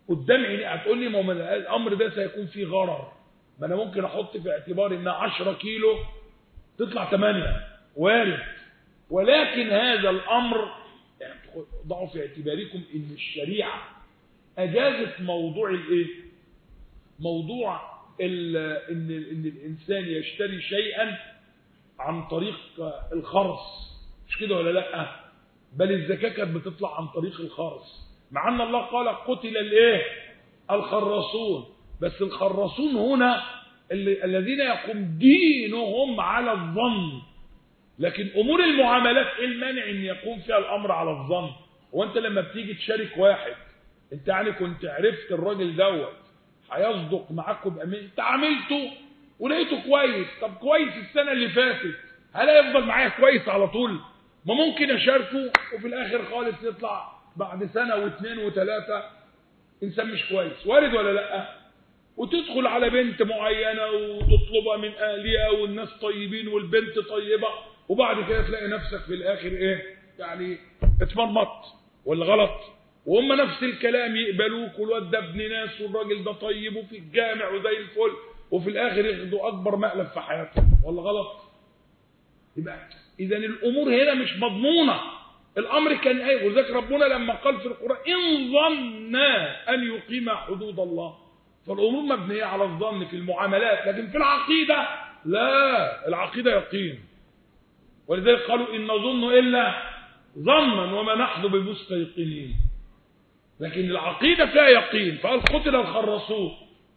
قدام عيني هتقول لي ما هو الامر ده سيكون فيه غرر ما انا ممكن احط في اعتباري انها 10 كيلو تطلع 8 وارد ولكن هذا الامر يعني ضعوا في اعتباركم ان الشريعه اجازت موضوع الايه موضوع ان ان الانسان يشتري شيئا عن طريق الخرص مش كده ولا لا بل الزكاه كانت بتطلع عن طريق الخرص مع ان الله قال قتل الايه الخراصون بس الخراصون هنا اللي الذين يقوم دينهم على الظن لكن امور المعاملات ايه المانع ان يقوم فيها الامر على الظن هو انت لما بتيجي تشارك واحد انت يعني كنت عرفت الراجل دوت هيصدق معاك بامين انت عملته ولقيته كويس طب كويس السنه اللي فاتت هل هيفضل معايا كويس على طول ما ممكن اشاركه وفي الاخر خالص يطلع بعد سنه واثنين وثلاثه انسان مش كويس وارد ولا لا وتدخل على بنت معينه وتطلبها من اهلها والناس طيبين والبنت طيبه وبعد كده تلاقي نفسك في الاخر ايه يعني اتمرمط ولا غلط وهم نفس الكلام يقبلوك والواد ده ابن ناس والراجل ده طيب وفي الجامع وزي الفل وفي الاخر ياخدوا اكبر مقلب في حياتهم ولا غلط يبقى اذا الامور هنا مش مضمونه الامر كان ايه وذلك ربنا لما قال في القران ان ظنا ان يقيم حدود الله فالامور مبنيه على الظن في المعاملات لكن في العقيده لا العقيده يقين ولذلك قالوا ان نظن الا ظنا وما نحن بمستيقنين لكن العقيده فيها يقين فقال قتل الخرصون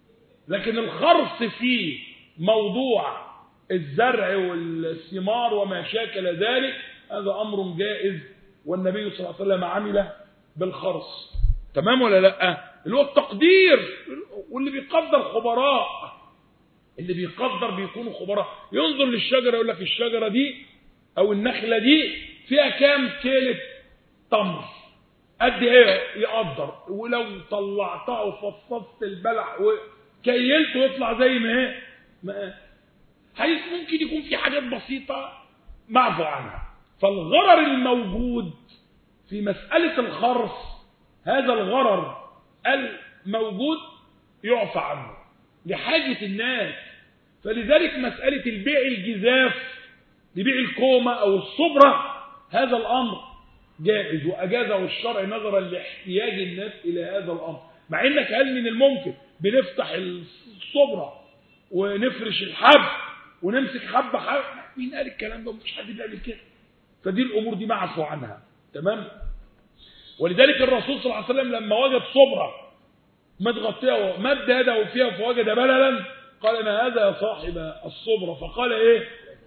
لكن الخرص في موضوع الزرع والثمار وما شاكل ذلك هذا امر جائز والنبي صلى الله عليه وسلم عمل بالخرص تمام ولا لا اللي هو التقدير واللي بيقدر خبراء اللي بيقدر بيكونوا خبراء ينظر للشجره يقول لك الشجره دي او النخله دي فيها كام كيلة تمر قد ايه يقدر ولو طلعتها وفصصت البلح وكيلته يطلع زي ما ايه ما حيث ممكن يكون في حاجات بسيطه معفو عنها فالغرر الموجود في مسألة الخرص هذا الغرر الموجود يعفى عنه لحاجة الناس فلذلك مسألة البيع الجزاف لبيع الكومة أو الصبرة هذا الأمر جائز وأجازه الشرع نظرا لاحتياج الناس إلى هذا الأمر مع إنك هل من الممكن بنفتح الصبرة ونفرش الحب ونمسك حبة حبة مين قال الكلام ده مش حد بيعمل كده فدي الأمور دي معفو عنها تمام ولذلك الرسول صلى الله عليه وسلم لما وجد صبرة متغطية مد يده فيها فوجد بللا قال ان هذا يا صاحب الصبرة فقال ايه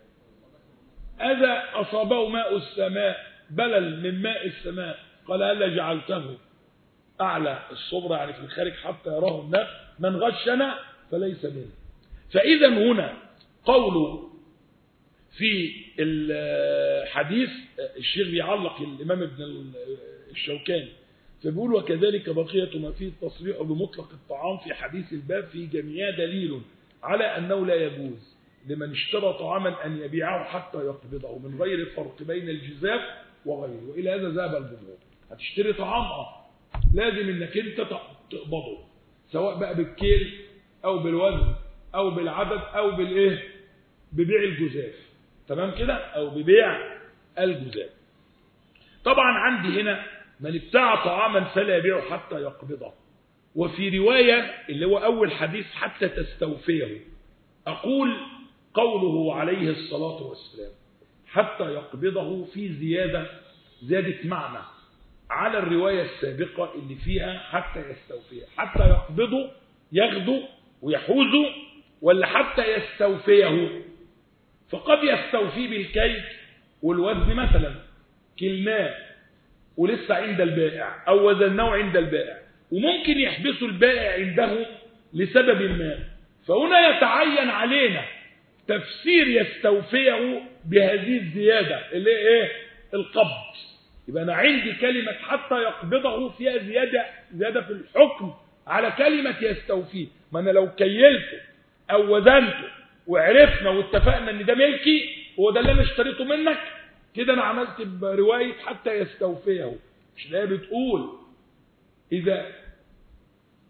اذا اصابه ماء السماء بلل من ماء السماء قال هل جعلته اعلى الصبرة يعني في الخارج حتى يراه الناس من غشنا فليس منه فاذا هنا قوله في الحديث الشيخ بيعلق الامام ابن الشوكاني فبيقول وكذلك بقية ما فيه التصريح بمطلق الطعام في حديث الباب في جميع دليل على أنه لا يجوز لمن اشترى طعاما أن يبيعه حتى يقبضه من غير فرق بين الجزاف وغيره وإلى هذا ذهب الجمهور هتشتري طعام اه لازم انك انت تقبضه سواء بقى بالكيل او بالوزن او بالعدد او بالايه ببيع الجزاف تمام كده او ببيع الجزاف طبعا عندي هنا من ابتاع طعاما فلا يبيعه حتى يقبضه وفي رواية اللي هو أول حديث حتى تستوفيه أقول قوله عليه الصلاة والسلام حتى يقبضه في زيادة زيادة معنى على الرواية السابقة اللي فيها حتى يستوفيه حتى يقبضه ياخده ويحوزه ولا حتى يستوفيه فقد يستوفيه بالكيل والوزن مثلا كلناه ولسه عند البائع أو وزناه عند البائع وممكن يحبسوا البائع عنده لسبب ما فهنا يتعين علينا تفسير يستوفيه بهذه الزيادة اللي ايه القبض يبقى أنا عندي كلمة حتى يقبضه فيها زيادة زيادة في الحكم على كلمة يستوفيه ما أنا لو كيلته أو وزنته وعرفنا واتفقنا ان ده ملكي هو ده اللي انا اشتريته منك كده انا عملت برواية حتى يستوفيه مش لا بتقول اذا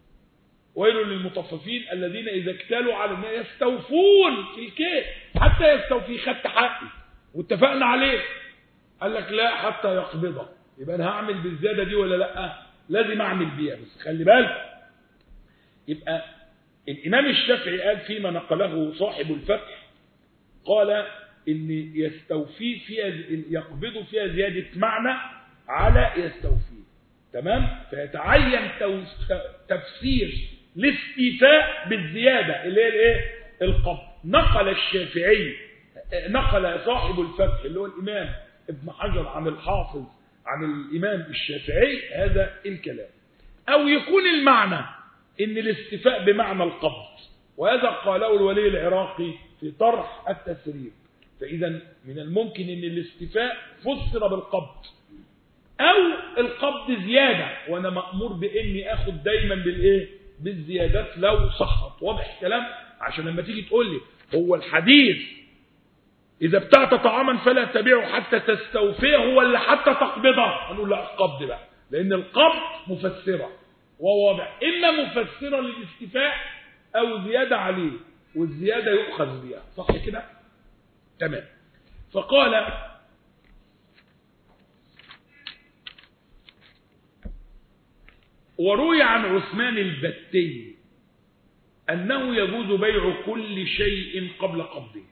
ويل للمطففين الذين إذا اكتالوا على الناس يستوفون في الكيل حتى يستوفي خدت حقي واتفقنا عليه قال لك لا حتى يقبضه يبقى أنا هعمل بالزيادة دي ولا لا لازم أعمل بيها بس خلي بالك يبقى الإمام الشافعي قال فيما نقله صاحب الفتح قال إن يستوفي فيها يقبض فيها زيادة معنى على يستوفي تمام فيتعين تفسير الاستيفاء بالزيادة اللي هي الايه القبض نقل الشافعي نقل صاحب الفتح اللي هو الإمام ابن حجر عن الحافظ عن الإمام الشافعي هذا الكلام أو يكون المعنى إن الاستيفاء بمعنى القبض وهذا قاله الولي العراقي في طرح التسريب فإذا من الممكن أن الاستيفاء فسر بالقبض أو القبض زيادة وأنا مأمور بإني أخد دايما بالإيه بالزيادات لو صحت واضح الكلام عشان لما تيجي تقول لي هو الحديث إذا ابتعت طعاما فلا تبيعه حتى تستوفيه ولا حتى تقبضه هنقول لا القبض بقى لأن القبض مفسرة وواضح إما مفسرة للاستيفاء أو زيادة عليه والزيادة يؤخذ بها صح كده تمام فقال وروي عن عثمان البتي أنه يجوز بيع كل شيء قبل قبضه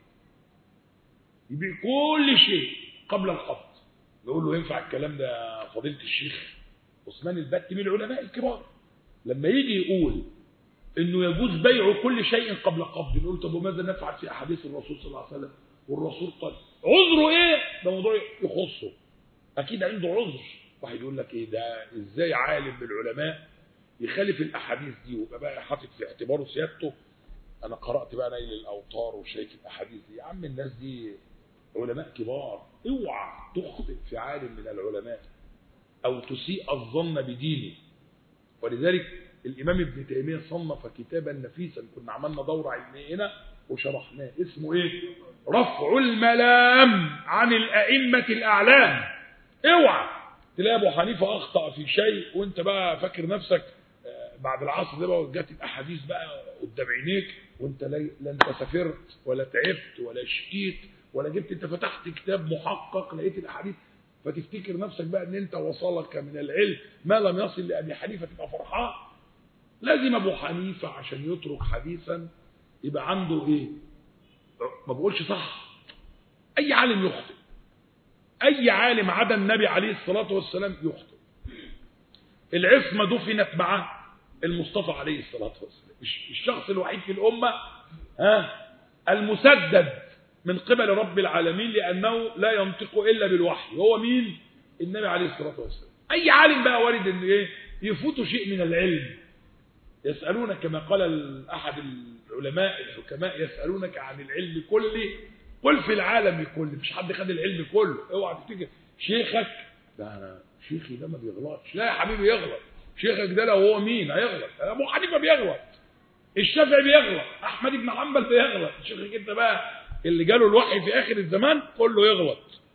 يبيع كل شيء قبل القبض نقول له ينفع الكلام ده فضيلة الشيخ عثمان البتي من العلماء الكبار لما يجي يقول انه يجوز بيع كل شيء قبل قبض نقول طب وماذا نفعل في احاديث الرسول صلى الله عليه وسلم والرسول قال عذره ايه ده موضوع يخصه اكيد عنده عذر واحد يقول لك ايه ده ازاي عالم من العلماء يخالف الاحاديث دي ويبقى بقى حاطط في اعتباره سيادته انا قرات بقى نيل الاوطار وشيك الاحاديث دي يا عم الناس دي علماء كبار اوعى تخطئ في عالم من العلماء او تسيء الظن بدينه ولذلك الامام ابن تيميه صنف كتابا نفيسا كنا عملنا دوره علميه هنا وشرحناه اسمه ايه رفع الملام عن الائمه الاعلام اوعى تلاقي ابو حنيفه اخطا في شيء وانت بقى فاكر نفسك بعد العصر ده بقى جت الاحاديث بقى قدام عينيك وانت لا انت سافرت ولا تعبت ولا شقيت ولا جبت انت فتحت كتاب محقق لقيت الاحاديث فتفتكر نفسك بقى ان انت وصلك من العلم ما لم يصل لابي حنيفه تبقى فرحان لازم ابو حنيفه عشان يترك حديثا يبقى عنده ايه ما بقولش صح اي عالم يخطئ اي عالم عدا النبي عليه الصلاه والسلام يخطئ العصمه دفنت مع المصطفى عليه الصلاه والسلام الشخص الوحيد في الامه ها المسدد من قبل رب العالمين لانه لا ينطق الا بالوحي هو مين النبي عليه الصلاه والسلام اي عالم بقى وارد ان ايه يفوت شيء من العلم يسالونك كما قال احد العلماء الحكماء يسالونك عن العلم كله قل في العالم كله مش حد خد العلم كله اوعى تفتكر شيخك ده انا شيخي ده ما بيغلطش لا يا حبيبي يغلط شيخك ده لو هو مين هيغلط ابو حنيفه بيغلط الشافعي بيغلط احمد بن حنبل بيغلط شيخك انت بقى اللي جاله الوحي في اخر الزمان كله يغلط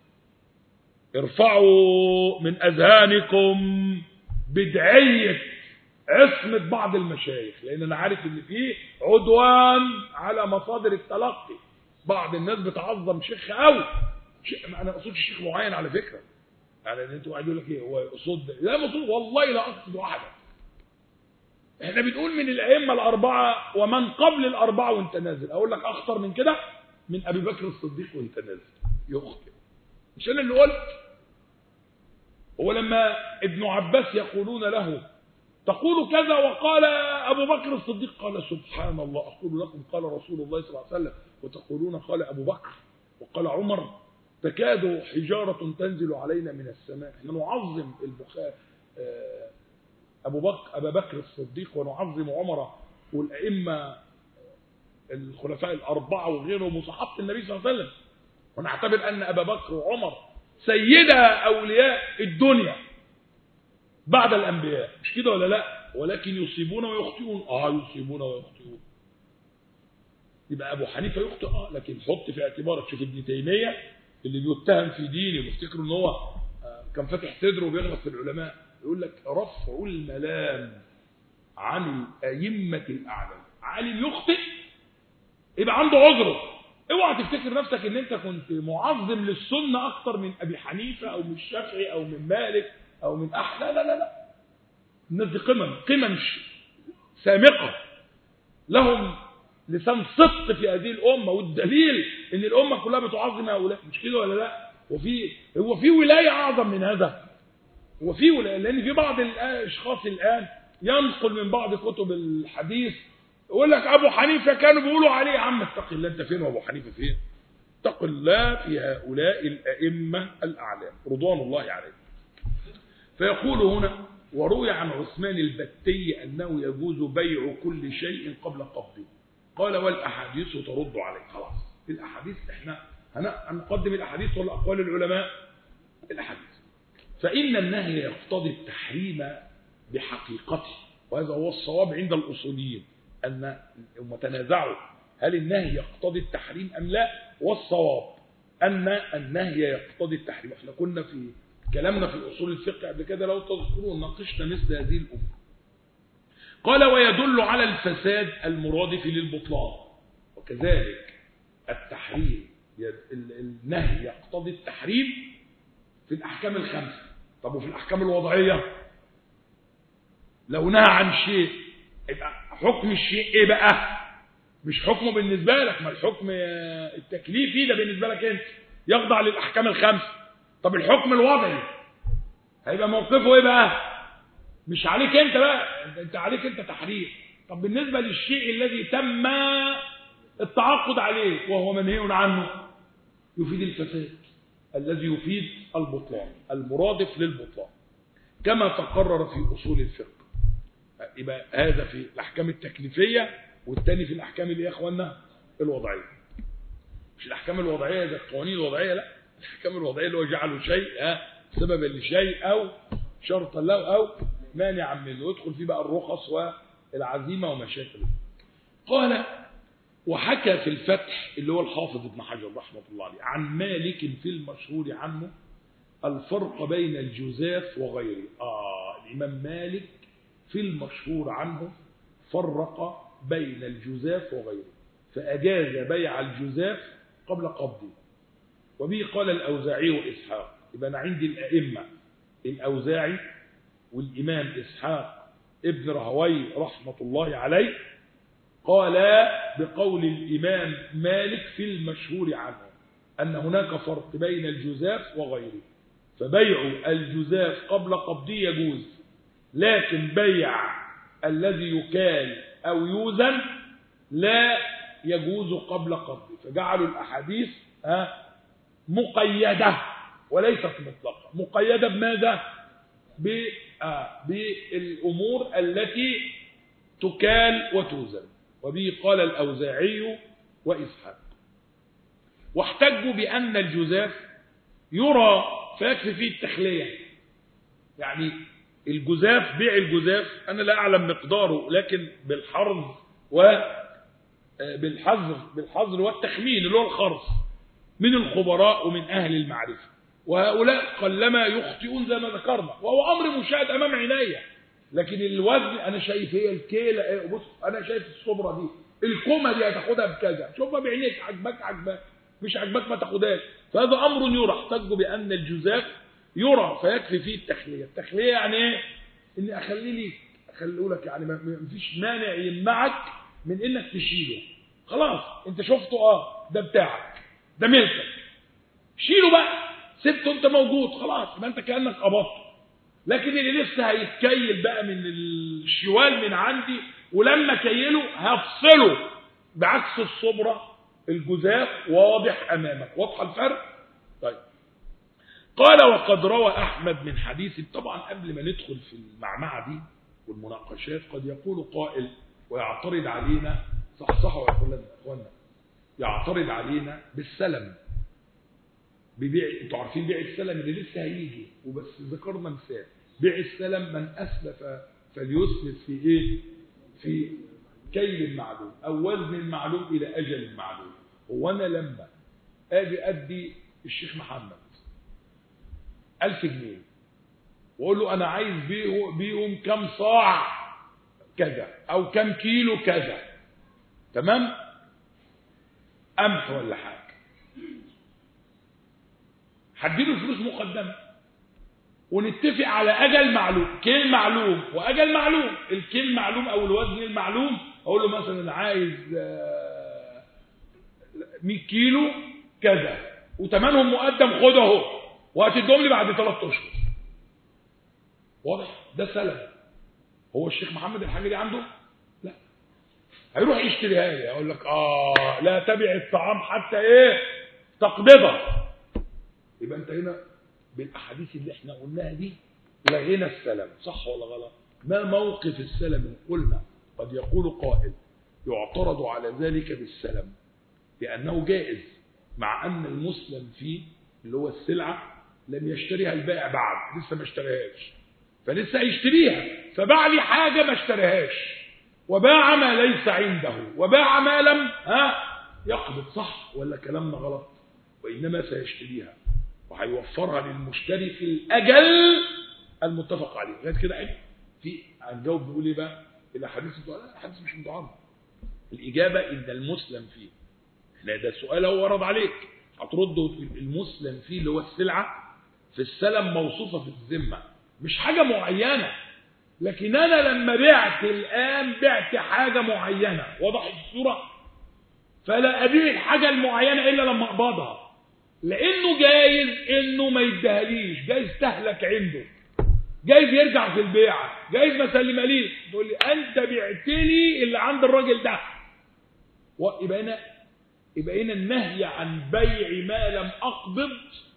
ارفعوا من اذهانكم بدعيه عصمه بعض المشايخ لان انا عارف ان في عدوان على مصادر التلقي بعض الناس بتعظم شيخ قوي انا ما اقصدش شيخ معين على فكره يعني ان انتوا قاعد يقول لك ايه هو يقصد لا مقصود والله لا اقصد واحده احنا بنقول من الائمه الاربعه ومن قبل الاربعه وانت نازل اقول لك اخطر من كده من ابي بكر الصديق وانت نازل يخطئ مش انا اللي قلت هو لما ابن عباس يقولون له تقول كذا وقال ابو بكر الصديق قال سبحان الله اقول لكم قال رسول الله صلى الله عليه وسلم وتقولون قال ابو بكر وقال عمر تكاد حجارة تنزل علينا من السماء احنا نعظم البخاري أبو بكر أبا بكر الصديق ونعظم عمر والأئمة الخلفاء الأربعة وغيرهم وصحابة النبي صلى الله عليه وسلم ونعتبر أن أبا بكر وعمر سيدا أولياء الدنيا بعد الأنبياء مش كده ولا لا ولكن يصيبون ويخطئون آه يصيبون ويخطئون يبقى أبو حنيفة يخطئ آه لكن حط في اعتبارك شوف ابن تيمية اللي بيتهم في دينه ويفتكروا ان هو كان فاتح صدره وبيغلط في العلماء يقول لك رفع الملام عن الأئمة الأعلام عالم يخطئ يبقى عنده عذره اوعى تفتكر نفسك ان انت كنت معظم للسنة اكتر من ابي حنيفة او من الشافعي او من مالك او من احد لا لا لا لا الناس دي قمم قمم سامقة لهم لسان صدق في هذه الأمة والدليل ان الأمة كلها بتعظم هؤلاء مش كده ولا لا وفي هو في ولاية أعظم من هذا هو في ولاية لأن في بعض الأشخاص الآن ينقل من بعض كتب الحديث يقول لك أبو حنيفة كانوا بيقولوا عليه يا عم اتق الله أنت فين وأبو حنيفة فين اتق الله في هؤلاء الأئمة الأعلام رضوان الله عليهم فيقول هنا وروي عن عثمان البتي أنه يجوز بيع كل شيء قبل قبضه قال والأحاديث ترد عليه خلاص الأحاديث احنا هنقدم الأحاديث ولا أقوال العلماء الأحاديث فإن النهي يقتضي التحريم بحقيقته وهذا هو الصواب عند الأصوليين أن هم تنازعوا هل النهي يقتضي التحريم أم لا والصواب أن النهي يقتضي التحريم احنا كنا في كلامنا في أصول الفقه قبل كده لو تذكرون ناقشنا مثل هذه الأمور قال ويدل على الفساد المرادف للبطلان وكذلك التحريم النهي يقتضي التحريم في الأحكام الخمسة طب وفي الأحكام الوضعية لو نهى عن شيء يبقى حكم الشيء ايه بقى مش حكمه بالنسبة لك ما الحكم التكليفي ده بالنسبة لك انت يخضع للأحكام الخمسة طب الحكم الوضعي هيبقى موقفه ايه بقى مش عليك انت بقى انت عليك انت تحرير طب بالنسبة للشيء الذي تم التعاقد عليه وهو منهي عنه يفيد الفساد الذي يفيد البطلان المرادف للبطلان كما تقرر في أصول الفقه يبقى هذا في الأحكام التكليفية والثاني في الأحكام اللي يا أخوانا الوضعية مش الأحكام الوضعية زي القوانين الوضعية لا الأحكام الوضعية اللي هو جعله شيء سببا لشيء أو شرطا له أو مانعا منه ويدخل فيه بقى الرخص والعزيمة وما شابه قال وحكى في الفتح اللي هو الحافظ ابن حجر رحمة الله عليه عن مالك في المشهور عنه الفرق بين الجزاف وغيره آه الإمام مالك في المشهور عنه فرق بين الجزاف وغيره فأجاز بيع الجزاف قبل قبضه وبه قال الأوزاعي وإسحاق يبقى أنا عندي الأئمة الأوزاعي والإمام إسحاق ابن رهوي رحمة الله عليه قال بقول الإمام مالك في المشهور عنه أن هناك فرق بين الجزاف وغيره فبيع الجزاف قبل قبضه يجوز لكن بيع الذي يكال أو يوزن لا يجوز قبل قبضه فجعلوا الأحاديث مقيدة وليست مطلقة مقيدة بماذا؟ بالأمور التي تكال وتوزن وبه قال الأوزاعي وإسحاق واحتجوا بأن الجزاف يرى فيكفي فيه التخلية يعني الجزاف بيع الجزاف أنا لا أعلم مقداره لكن بالحرز و بالحظر بالحظر والتخمين اللي هو الخرص من الخبراء ومن أهل المعرفة وهؤلاء قلما يخطئون زي ما ذكرنا وهو أمر مشاهد أمام عيني لكن الوزن أنا شايف هي الكيلة إيه بص أنا شايف الصبرة دي الكومة دي هتاخدها بكذا شوفها بعينيك عجبك عجبك مش عجبك ما تاخدهاش فهذا أمر يرى احتجوا بأن الجزاف يرى فيكفي فيه التخلية التخلية يعني إيه إني أخليه ليك أخليه لك يعني ما فيش مانع يمنعك من إنك تشيله خلاص أنت شفته آه ده بتاعك ده ملكك شيله بقى سبته أنت موجود خلاص يبقى أنت كأنك قبضته لكن اللي لسه هيتكيل بقى من الشوال من عندي ولما كيله هفصله بعكس الصبرة الجزاف واضح أمامك واضح الفرق طيب قال وقد روى أحمد من حديث طبعا قبل ما ندخل في المعمعة دي والمناقشات قد يقول قائل ويعترض علينا صح صح ويقول لنا اخوانا يعترض علينا بالسلم ببيع انتوا عارفين بيع السلم اللي لسه هيجي وبس ذكرنا مثال بيع السلم من اسلف فليسلف في ايه في كيل معلوم او وزن معلوم الى اجل معلوم هو انا لما اجي ادي الشيخ محمد ألف جنيه واقول له انا عايز بيه بيهم كم صاع كذا او كم كيلو كذا تمام قمح ولا حاجه هديله الفلوس مقدمه ونتفق على اجل معلوم كيل معلوم واجل معلوم الكيل معلوم او الوزن المعلوم اقول له مثلا عايز 100 كيلو كذا وثمنهم مقدم خد اهو وهتدهم لي بعد ثلاث اشهر واضح ده سلم هو الشيخ محمد الحاجه دي عنده لا هيروح يشتريها لي اقول لك اه لا تبع الطعام حتى ايه تقبضها يبقى انت هنا بالاحاديث اللي احنا قلناها دي لغينا السلم صح ولا غلط ما موقف السلم قلنا قد يقول قائل يعترض على ذلك بالسلم لانه جائز مع ان المسلم فيه اللي هو السلعه لم يشتريها البائع بعد لسه ما اشتريهاش فلسه هيشتريها فباع لي حاجه ما اشتريهاش وباع ما ليس عنده وباع ما لم ها يقبض صح ولا كلامنا غلط وانما سيشتريها وهيوفرها للمشتري في الاجل المتفق عليه غير كده حلو في هنجاوب بيقول ايه بقى الاحاديث بتقول لا الاحاديث مش متعارضه الاجابه ان المسلم فيه احنا ده السؤال هو ورد عليك هترده المسلم فيه اللي هو السلعه في السلم موصوفه في الذمه مش حاجه معينه لكن انا لما بعت الان بعت حاجه معينه وضحت الصوره فلا ابيع الحاجه المعينه الا لما اقبضها لانه جايز انه ما يديهاليش جايز تهلك عنده جايز يرجع في البيعه جايز ما سلمهاليش تقول لي انت بعت لي اللي عند الراجل ده يبقى هنا يبقى هنا النهي عن بيع ما لم اقبض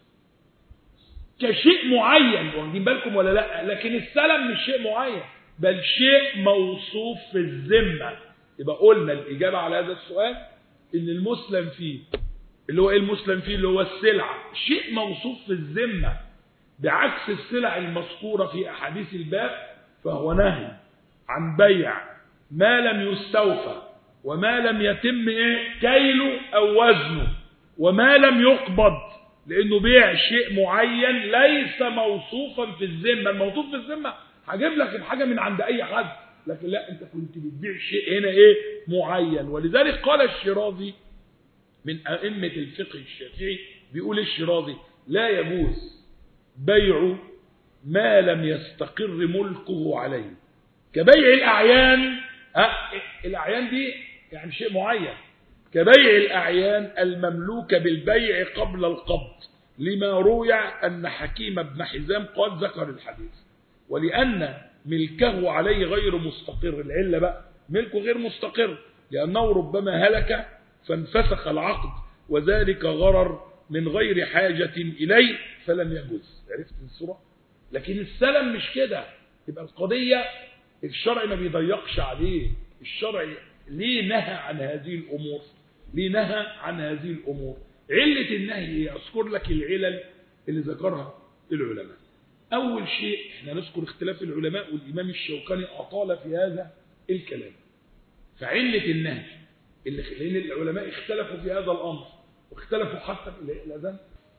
كشيء معين واخدين بالكم ولا لا لكن السلم مش شيء معين بل شيء موصوف في الذمه يبقى قلنا الاجابه على هذا السؤال ان المسلم فيه اللي هو ايه المسلم فيه اللي هو السلعه شيء موصوف في الذمه بعكس السلع المذكوره في احاديث الباب فهو نهي عن بيع ما لم يستوفى وما لم يتم ايه كيله او وزنه وما لم يقبض لانه بيع شيء معين ليس موصوفا في الذمه الموصوف في الذمه هجيب لك الحاجه من عند اي حد لكن لا انت كنت بتبيع شيء هنا ايه معين ولذلك قال الشيرازي من ائمه الفقه الشافعي بيقول الشيرازي لا يجوز بيع ما لم يستقر ملكه عليه كبيع الاعيان أه الاعيان دي يعني شيء معين كبيع الأعيان المملوكة بالبيع قبل القبض لما روي أن حكيم بن حزام قد ذكر الحديث ولأن ملكه عليه غير مستقر العلة بقى ملكه غير مستقر لأنه ربما هلك فانفسخ العقد وذلك غرر من غير حاجة إليه فلم يجوز عرفت الصورة لكن السلم مش كده يبقى القضية الشرع ما بيضيقش عليه الشرع ليه نهى عن هذه الأمور ليه نهى عن هذه الأمور علة النهي أذكر لك العلل اللي ذكرها العلماء أول شيء احنا نذكر اختلاف العلماء والإمام الشوكاني أطال في هذا الكلام فعلة النهي اللي لأن العلماء اختلفوا في هذا الأمر واختلفوا حتى في الأذان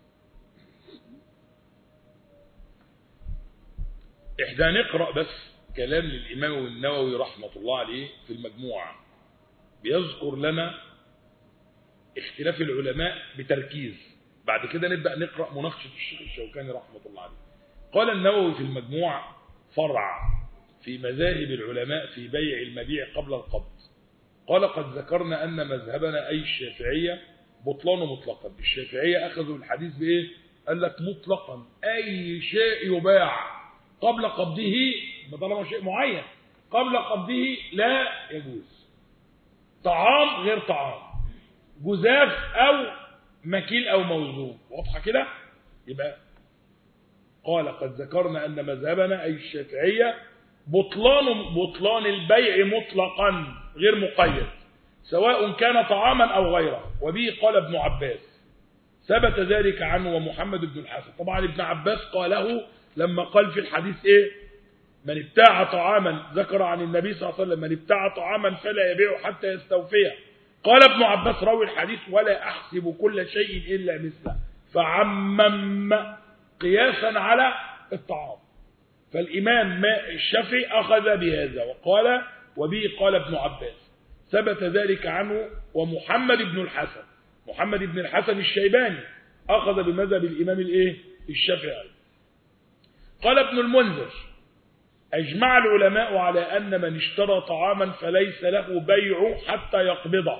احنا نقرأ بس كلام للإمام النووي رحمة الله عليه في المجموعة بيذكر لنا اختلاف العلماء بتركيز بعد كده نبدأ نقرأ مناقشة الشيخ الشوكاني رحمة الله عليه قال النووي في المجموع فرع في مذاهب العلماء في بيع المبيع قبل القبض قال قد ذكرنا أن مذهبنا أي الشافعية بطلانه مطلقا الشافعية أخذوا الحديث بإيه قال لك مطلقا أي شيء يباع قبل قبضه طالما شيء معين قبل قبضه لا يجوز طعام غير طعام جزاف او مكيل او موزون واضحه كده يبقى قال قد ذكرنا ان مذهبنا اي الشافعيه بطلان بطلان البيع مطلقا غير مقيد سواء كان طعاما او غيره وبه قال ابن عباس ثبت ذلك عنه ومحمد بن الحسن طبعا ابن عباس قاله لما قال في الحديث ايه من ابتاع طعاما ذكر عن النبي صلى الله عليه وسلم من ابتاع طعاما فلا يبيعه حتى يستوفيه قال ابن عباس راوي الحديث ولا أحسب كل شيء إلا مثله فعمم قياسا على الطعام فالإمام الشافعي أخذ بهذا وقال وبه قال ابن عباس ثبت ذلك عنه ومحمد بن الحسن محمد بن الحسن الشيباني أخذ بمذهب الإمام الإيه الشافعي قال ابن المنذر أجمع العلماء على أن من اشترى طعاما فليس له بيع حتى يقبضه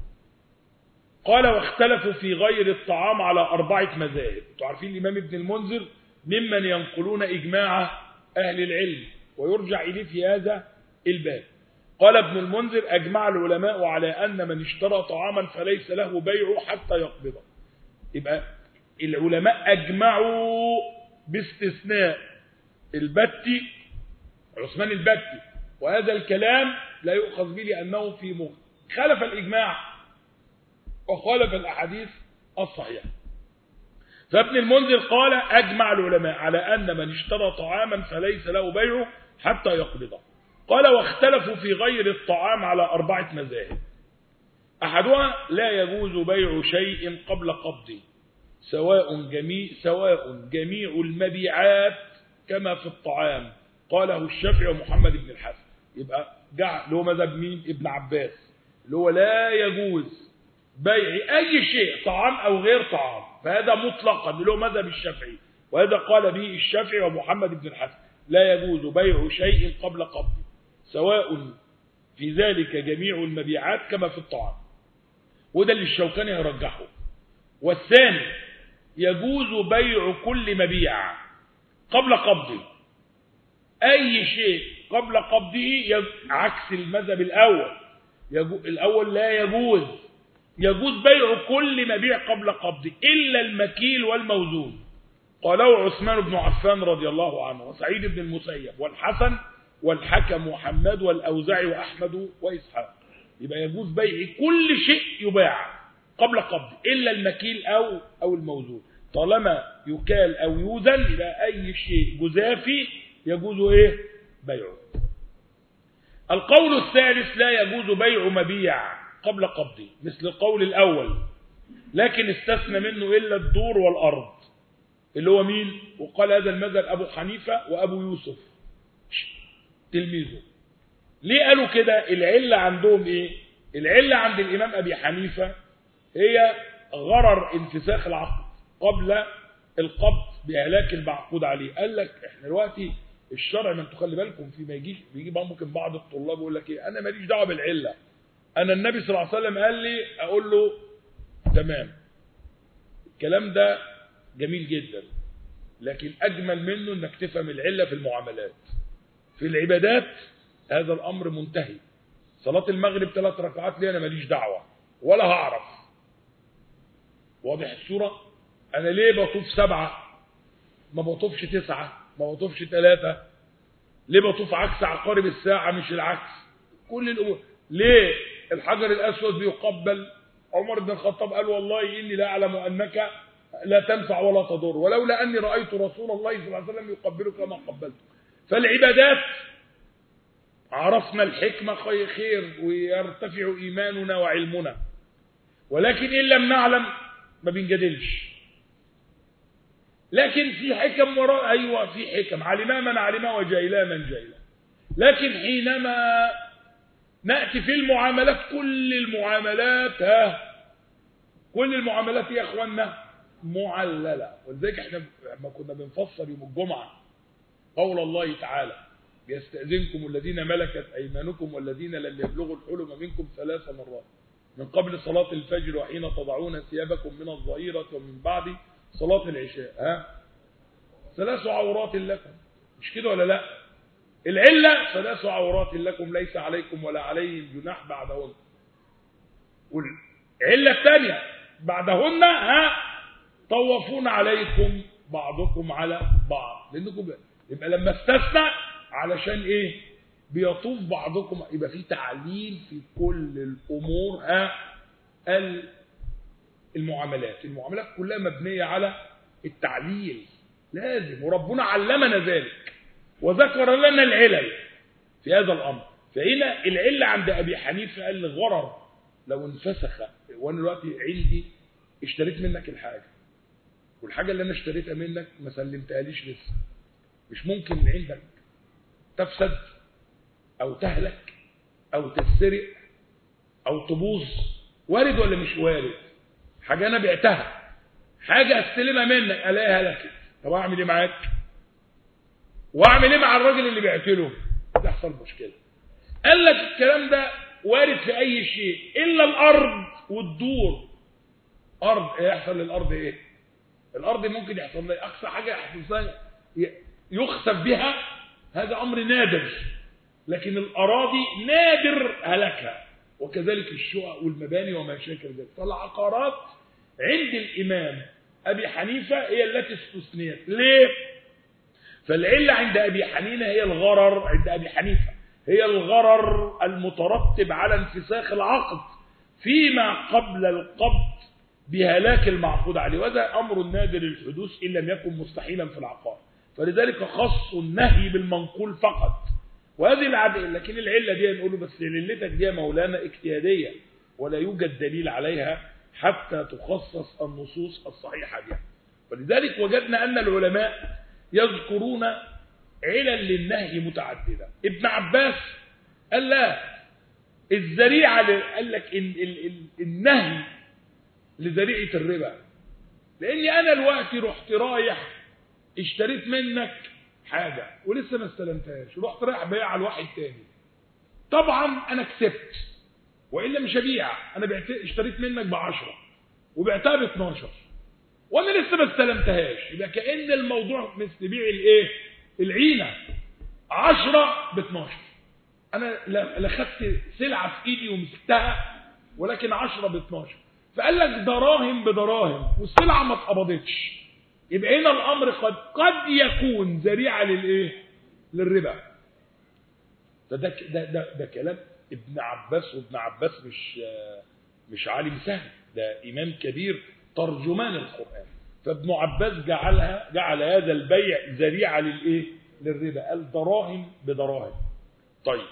قال واختلفوا في غير الطعام على أربعة مذاهب تعرفين الإمام ابن المنذر ممن ينقلون إجماع أهل العلم ويرجع إليه في هذا الباب قال ابن المنذر أجمع العلماء على أن من اشترى طعاما فليس له بيع حتى يقبضه يبقى العلماء أجمعوا باستثناء البتي عثمان البتي وهذا الكلام لا يؤخذ به لأنه في مغ خالف الإجماع وخالف الأحاديث الصحيحة فابن المنذر قال أجمع العلماء على أن من اشترى طعاما فليس له بيعه حتى يقبضه قال واختلفوا في غير الطعام على أربعة مذاهب أحدها لا يجوز بيع شيء قبل قبضه سواء جميع, سواء جميع المبيعات كما في الطعام قاله الشافعي ومحمد بن الحسن يبقى جعل اللي هو مذهب مين ابن عباس اللي هو لا يجوز بيع أي شيء طعام أو غير طعام فهذا مطلقا اللي هو مذهب الشافعي وهذا قال به الشافعي ومحمد بن الحسن لا يجوز بيع شيء قبل قبضه سواء في ذلك جميع المبيعات كما في الطعام وده اللي الشوكاني يرجحه والثاني يجوز بيع كل مبيع قبل قبضه أي شيء قبل قبضه عكس المذهب الأول الأول لا يجوز يجوز بيع كل مبيع قبل قبضه إلا المكيل والموزون قاله عثمان بن عفان رضي الله عنه وسعيد بن المسيب والحسن والحكم وحماد والأوزاعي وأحمد وإسحاق يبقى يجوز بيع كل شيء يباع قبل قبض إلا المكيل أو أو الموزون طالما يكال أو يوزن يبقى أي شيء جزافي يجوز إيه بيعه القول الثالث لا يجوز بيع مبيع قبل قبضه مثل القول الأول لكن استثنى منه إلا الدور والأرض اللي هو مين وقال هذا المذهب أبو حنيفة وأبو يوسف تلميذه ليه قالوا كده العلة عندهم إيه العلة عند الإمام أبي حنيفة هي غرر انفساخ العقد قبل القبض بإهلاك المعقود عليه قال لك احنا دلوقتي الشرع ما انتوا خلي بالكم فيما يجي بيجي ممكن بعض الطلاب يقول لك ايه انا ماليش دعوه بالعله انا النبي صلى الله عليه وسلم قال لي اقول له تمام الكلام ده جميل جدا لكن اجمل منه انك تفهم العله في المعاملات في العبادات هذا الامر منتهي صلاه المغرب ثلاث ركعات ليه انا ماليش دعوه ولا هعرف واضح الصوره انا ليه بطوف سبعه ما بطوفش تسعه ما بطوفش ثلاثه ليه بطوف عكس عقارب الساعه مش العكس كل الامور ليه الحجر الاسود بيقبل عمر بن الخطاب قال والله اني لا اعلم انك لا تنفع ولا تضر ولولا اني رايت رسول الله صلى الله عليه وسلم يقبلك ما قبلته فالعبادات عرفنا الحكمه خير خير ويرتفع ايماننا وعلمنا ولكن ان لم نعلم ما بنجادلش لكن في حكم وراء ايوه في حكم علما من علما وجاهلا من جاهلا لكن حينما ناتي في المعاملات كل المعاملات ها كل المعاملات يا اخوانا معلله ولذلك احنا لما كنا بنفسر يوم الجمعه قول الله تعالى يستأذنكم الذين ملكت أيمانكم والذين لم يبلغوا الحلم منكم ثلاث مرات من قبل صلاة الفجر وحين تضعون ثيابكم من الظهيرة ومن بعد صلاة العشاء ها ثلاث عورات لكم مش كده ولا لا العلة ثلاث عورات لكم ليس عليكم ولا عليهم جناح بعدهن والعلة الثانية بعدهن ها طوفون عليكم بعضكم على بعض لانكم يبقى لما استثنى علشان ايه بيطوف بعضكم يبقى في تعليل في كل الامور ها المعاملات المعاملات كلها مبنية على التعليل لازم وربنا علمنا ذلك وذكر لنا العلل في هذا الأمر فهنا العلة عند أبي حنيفة قال الغرر لو انفسخ وأنا دلوقتي عندي اشتريت منك الحاجة والحاجة اللي أنا اشتريتها منك ما سلمتهاليش لسه مش ممكن عندك تفسد أو تهلك او تتسرق او تبوظ وارد ولا مش وارد حاجة انا بعتها حاجة استلمها منك الاقيها لك طب اعمل ايه معاك واعمل ايه مع الراجل اللي بعت له تحصل مشكلة قال لك الكلام ده وارد في اي شيء الا الارض والدور ارض يحصل للارض ايه الارض ممكن يحصل لها اقصى حاجه يحصل يخسف بها هذا امر نادر لكن الاراضي نادر هلكها وكذلك الشقق والمباني وما شاكل ذلك فالعقارات عند الامام ابي حنيفه هي التي استثنيت ليه فالعله عند ابي حنيفه هي الغرر عند ابي حنيفه هي الغرر المترتب على انفساخ العقد فيما قبل القبض بهلاك المعقود عليه وهذا أمر نادر الحدوث إن لم يكن مستحيلا في العقار فلذلك خص النهي بالمنقول فقط وهذه العدل لكن العلة دي نقول له بس علتك دي يا مولانا اجتهادية ولا يوجد دليل عليها حتى تخصص النصوص الصحيحة بها ولذلك وجدنا أن العلماء يذكرون علل للنهي متعددة ابن عباس قال لا الذريعة قال لك إن النهي لذريعة الربا لاني انا الوقت رحت رايح اشتريت منك حاجة ولسه ما استلمتهاش رحت رايح بيع لواحد تاني طبعا انا كسبت والا مش هبيع انا بعت اشتريت منك ب 10 وبعتها ب 12 وانا لسه ما استلمتهاش يبقى كان الموضوع مثل بيع الايه العينه 10 ب 12 انا لا خدت سلعه في ايدي ومسكتها ولكن 10 ب 12 فقال لك دراهم بدراهم والسلعه ما اتقبضتش يبقى هنا الامر قد قد يكون ذريعه للايه للربا فده ده ده, ده كلام ابن عباس وابن عباس مش مش عالم سهل ده امام كبير ترجمان القران فابن عباس جعلها جعل هذا البيع ذريعه للايه للربا قال دراهم بدراهم طيب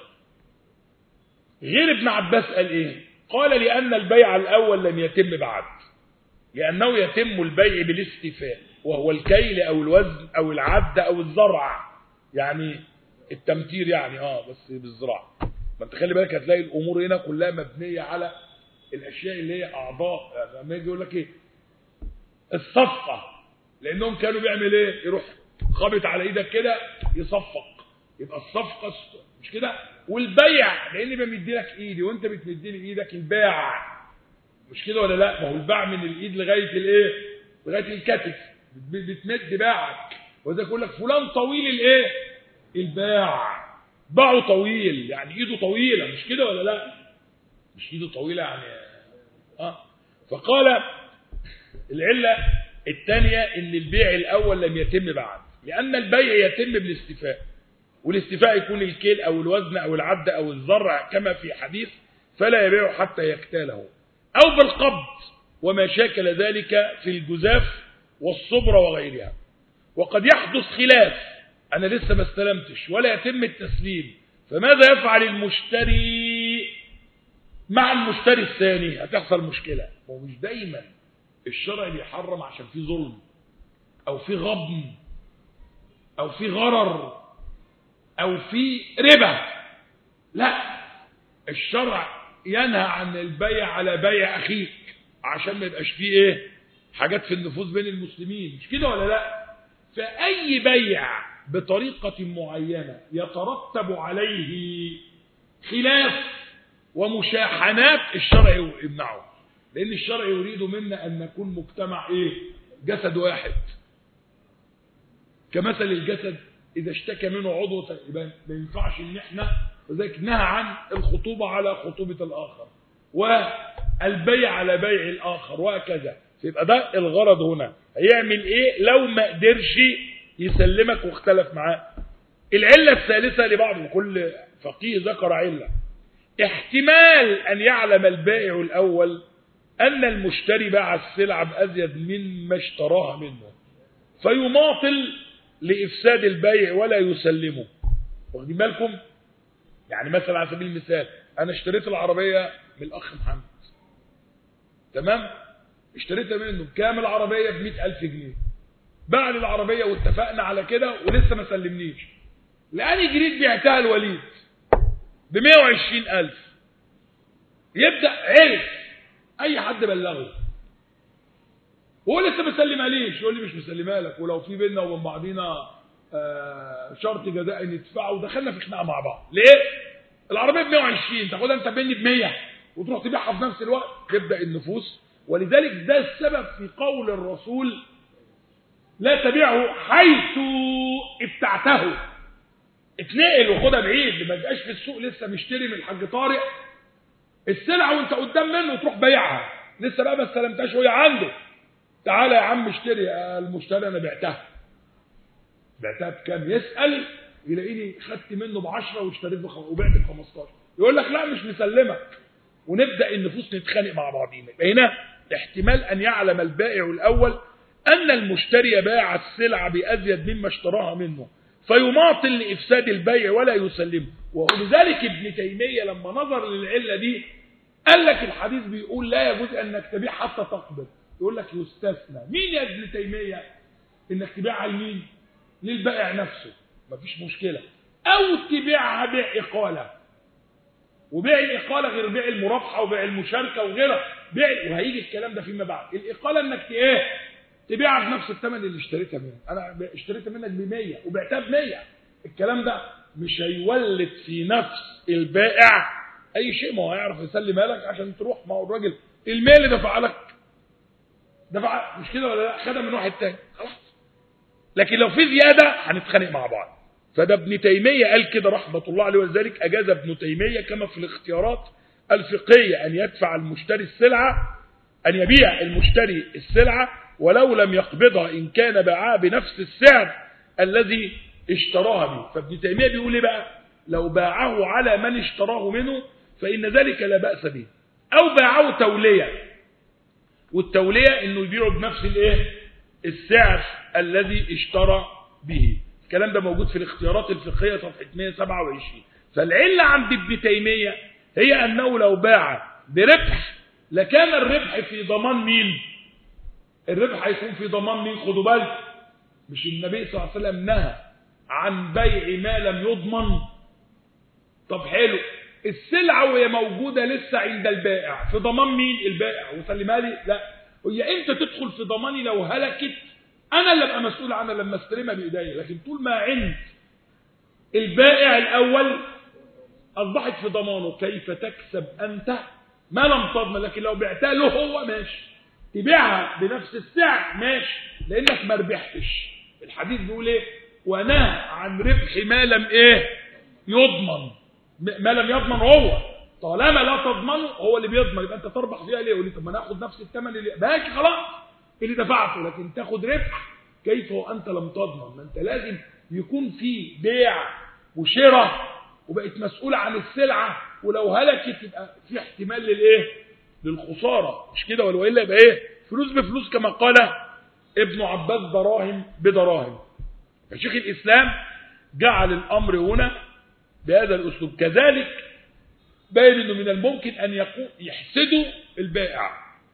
غير ابن عباس قال ايه قال لأن البيع الأول لم يتم بعد لأنه يتم البيع بالاستيفاء وهو الكيل أو الوزن أو العد أو الزرع يعني التمتير يعني اه بس بالزراعة ما انت خلي بالك هتلاقي الأمور هنا كلها مبنية على الأشياء اللي هي أعضاء لما يجي يقول لك إيه الصفقة لأنهم كانوا بيعمل إيه يروح خابط على إيدك كده يصفق يبقى الصفقة مش كده والبيع لان بمدي لك ايدي وانت بتمدي لي ايدك الباع مش كده ولا لا ما هو الباع من الايد لغايه الايه لغايه الكتف بتمد باعك وذا يقول لك فلان طويل الايه الباع باعه طويل يعني ايده طويله مش كده ولا لا مش ايده طويله يعني اه فقال العله الثانيه ان البيع الاول لم يتم بعد لان البيع يتم بالاستيفاء والاستيفاء يكون الكيل أو الوزن أو العد أو الزرع كما في حديث فلا يبيع حتى يكتاله أو بالقبض وما شاكل ذلك في الجزاف والصبر وغيرها وقد يحدث خلاف أنا لسه ما استلمتش ولا يتم التسليم فماذا يفعل المشتري مع المشتري الثاني هتحصل مشكلة ومش دايما الشرع بيحرم عشان في ظلم أو في غبن أو في غرر او في ربا لا الشرع ينهى عن البيع على بيع اخيك عشان ما يبقاش فيه ايه حاجات في النفوس بين المسلمين مش كده ولا لا فاي بيع بطريقة معينة يترتب عليه خلاف ومشاحنات الشرع يمنعه لان الشرع يريد منا ان نكون مجتمع ايه جسد واحد كمثل الجسد إذا اشتكى منه عضو يبقى ما ينفعش إن إحنا وذلك نهى عن الخطوبة على خطوبة الآخر والبيع على بيع الآخر وهكذا يبقى ده الغرض هنا هيعمل إيه لو ما قدرش يسلمك واختلف معاه العلة الثالثة لبعض كل فقيه ذكر علة احتمال أن يعلم البائع الأول أن المشتري باع السلعة بأزيد مما اشتراها منه فيماطل لإفساد البيع ولا يسلمه واخدين بالكم يعني مثلا على سبيل المثال أنا اشتريت العربية من الأخ محمد تمام اشتريتها منه بكام العربية بمئة ألف جنيه بعد العربية واتفقنا على كده ولسه ما سلمنيش لأني جريت بعتها الوليد ب 120000 يبدا عرف اي حد بلغه وهو لسه مسلم عليش يقول لي مش مسلمها لك ولو في بيننا وبين بعضينا آه شرط جزائي ندفعه ودخلنا في خناقه مع بعض ليه العربيه ب 120 تاخدها انت مني ب 100 وتروح تبيعها في نفس الوقت تبدا النفوس ولذلك ده السبب في قول الرسول لا تبيعه حيث ابتعته اتنقل وخدها بعيد ما تبقاش في السوق لسه مشتري من الحاج طارق السلعه وانت قدام منه تروح بايعها لسه بقى ما استلمتهاش وهي عنده تعالى يا عم اشتري المشتري انا بعتها بعتها بكام يسال يلاقيني خدت منه ب 10 واشتريت بخ... وبعت ب 15 يقول لك لا مش مسلمك ونبدا النفوس نتخانق مع بعضينا يبقى هنا احتمال ان يعلم البائع الاول ان المشتري باع السلعه بازيد مما اشتراها منه فيماطل لافساد البيع ولا يسلمه ولذلك ابن تيميه لما نظر للعله دي قال لك الحديث بيقول لا يجوز انك تبيع حتى تقبض يقول لك يستثنى مين يا ابن تيميه انك تبيعها لمين للبائع نفسه مفيش مشكله او تبيعها بيع اقاله وبيع الاقاله غير بيع المرابحه وبيع المشاركه وغيرها بيع وهيجي الكلام ده فيما بعد الاقاله انك ايه تبيعها بنفس الثمن اللي اشتريتها منه انا اشتريتها منك ب 100 وبعتها ب 100 الكلام ده مش هيولد في نفس البائع اي شيء ما هو هيعرف يسلمها لك عشان تروح ما هو الراجل المال اللي دفع لك دفع مش كده ولا لا خدها من واحد تاني خلاص لكن لو في زياده هنتخانق مع بعض فده ابن تيميه قال كده رحمه الله عليه ولذلك اجاز ابن تيميه كما في الاختيارات الفقهيه ان يدفع المشتري السلعه ان يبيع المشتري السلعه ولو لم يقبضها ان كان باعها بنفس السعر الذي اشتراها به فابن تيميه بيقول ايه بقى لو باعه على من اشتراه منه فان ذلك لا باس به او باعه توليه والتوليه انه يبيعه بنفس الايه السعر الذي اشترى به الكلام ده موجود في الاختيارات الفقهيه صفحه 127 فالعله عند ابن تيميه هي انه لو باع بربح لكان الربح في ضمان مين الربح هيكون في ضمان مين خدوا بالكم مش النبي صلى الله عليه وسلم نهى عن بيع ما لم يضمن طب حلو السلعة وهي موجودة لسه عند البائع في ضمان مين البائع وسلمها لي لا هي امتى تدخل في ضماني لو هلكت انا اللي ابقى مسؤول عنها لما استلمها بايديا لكن طول ما عند البائع الاول اصبحت في ضمانه كيف تكسب انت ما لم تضمن لكن لو بعتها له هو ماشي تبيعها بنفس السعر ماشي لانك ما ربحتش الحديث بيقول ايه ونهى عن ربح ما لم ايه يضمن ما لم يضمن هو طالما لا تضمنه هو اللي بيضمن يبقى انت تربح فيها ليه يقول لي طب ما انا اخد نفس الثمن اللي ماشي خلاص اللي دفعته لكن تاخد ربح كيف وانت لم تضمن ما انت لازم يكون في بيع وشراء وبقت مسؤول عن السلعه ولو هلكت يبقى في احتمال للايه للخساره مش كده ولا الا يبقى ايه فلوس بفلوس كما قال ابن عباس دراهم بدراهم فشيخ الاسلام جعل الامر هنا بهذا الاسلوب كذلك باين انه من الممكن ان يكون يحسده البائع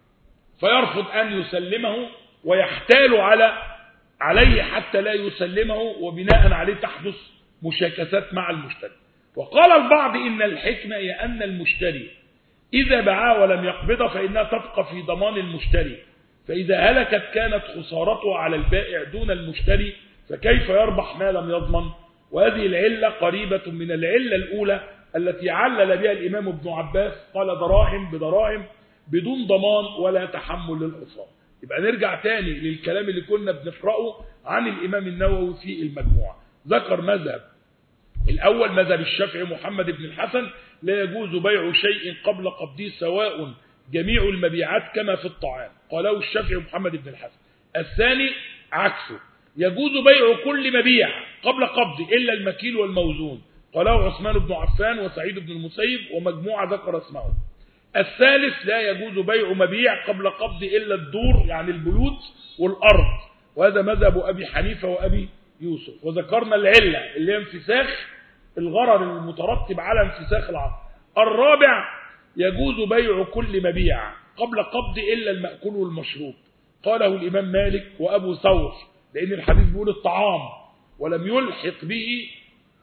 فيرفض ان يسلمه ويحتال على عليه حتى لا يسلمه وبناء عليه تحدث مشاكسات مع المشتري وقال البعض ان الحكمه هي ان المشتري اذا باعها ولم يقبضها فانها تبقى في ضمان المشتري فاذا هلكت كانت خسارته على البائع دون المشتري فكيف يربح ما لم يضمن وهذه العلة قريبة من العلة الأولى التي علل بها الإمام ابن عباس قال دراهم بدراهم بدون ضمان ولا تحمل للخسارة يبقى نرجع تاني للكلام اللي كنا بنقرأه عن الإمام النووي في المجموعة ذكر مذهب الأول مذهب الشافعي محمد بن الحسن لا يجوز بيع شيء قبل قبضه سواء جميع المبيعات كما في الطعام قاله الشافعي محمد بن الحسن الثاني عكسه يجوز بيع كل مبيع قبل قبضه إلا المكيل والموزون قاله عثمان بن عفان وسعيد بن المسيب ومجموعة ذكر اسمه الثالث لا يجوز بيع مبيع قبل قبض إلا الدور يعني البيوت والأرض وهذا مذهب أبي حنيفة وأبي يوسف وذكرنا العلة اللي هي انفساخ الغرر المترتب على انفساخ العقد الرابع يجوز بيع كل مبيع قبل قبض إلا المأكول والمشروب قاله الإمام مالك وأبو ثور لأن الحديث بيقول الطعام ولم يلحق به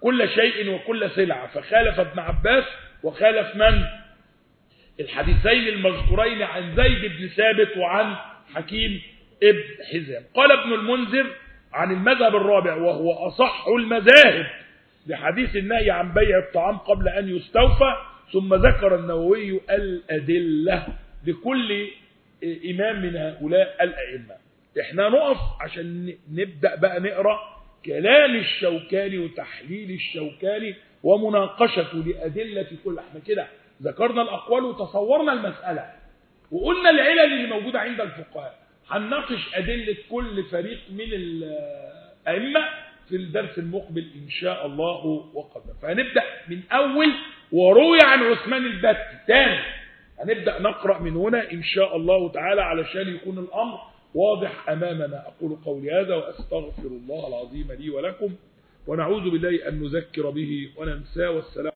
كل شيء وكل سلعة فخالف ابن عباس وخالف من الحديثين المذكورين عن زيد بن ثابت وعن حكيم ابن حزام قال ابن المنذر عن المذهب الرابع وهو أصح المذاهب لحديث النهي عن بيع الطعام قبل أن يستوفى ثم ذكر النووي الأدلة لكل إمام من هؤلاء الأئمة احنا نقف عشان نبدأ بقى نقرأ كلام الشوكاني وتحليل الشوكاني ومناقشته لأدلة كل احنا كده ذكرنا الأقوال وتصورنا المسألة وقلنا العلل اللي موجودة عند الفقهاء هنناقش أدلة كل فريق من الأئمة في الدرس المقبل إن شاء الله وقدر فهنبدأ من أول وروي عن عثمان البت تاني هنبدأ نقرأ من هنا إن شاء الله تعالى علشان يكون الأمر واضح أمامنا أقول قولي هذا وأستغفر الله العظيم لي ولكم ونعوذ بالله أن نذكر به وننساه والسلام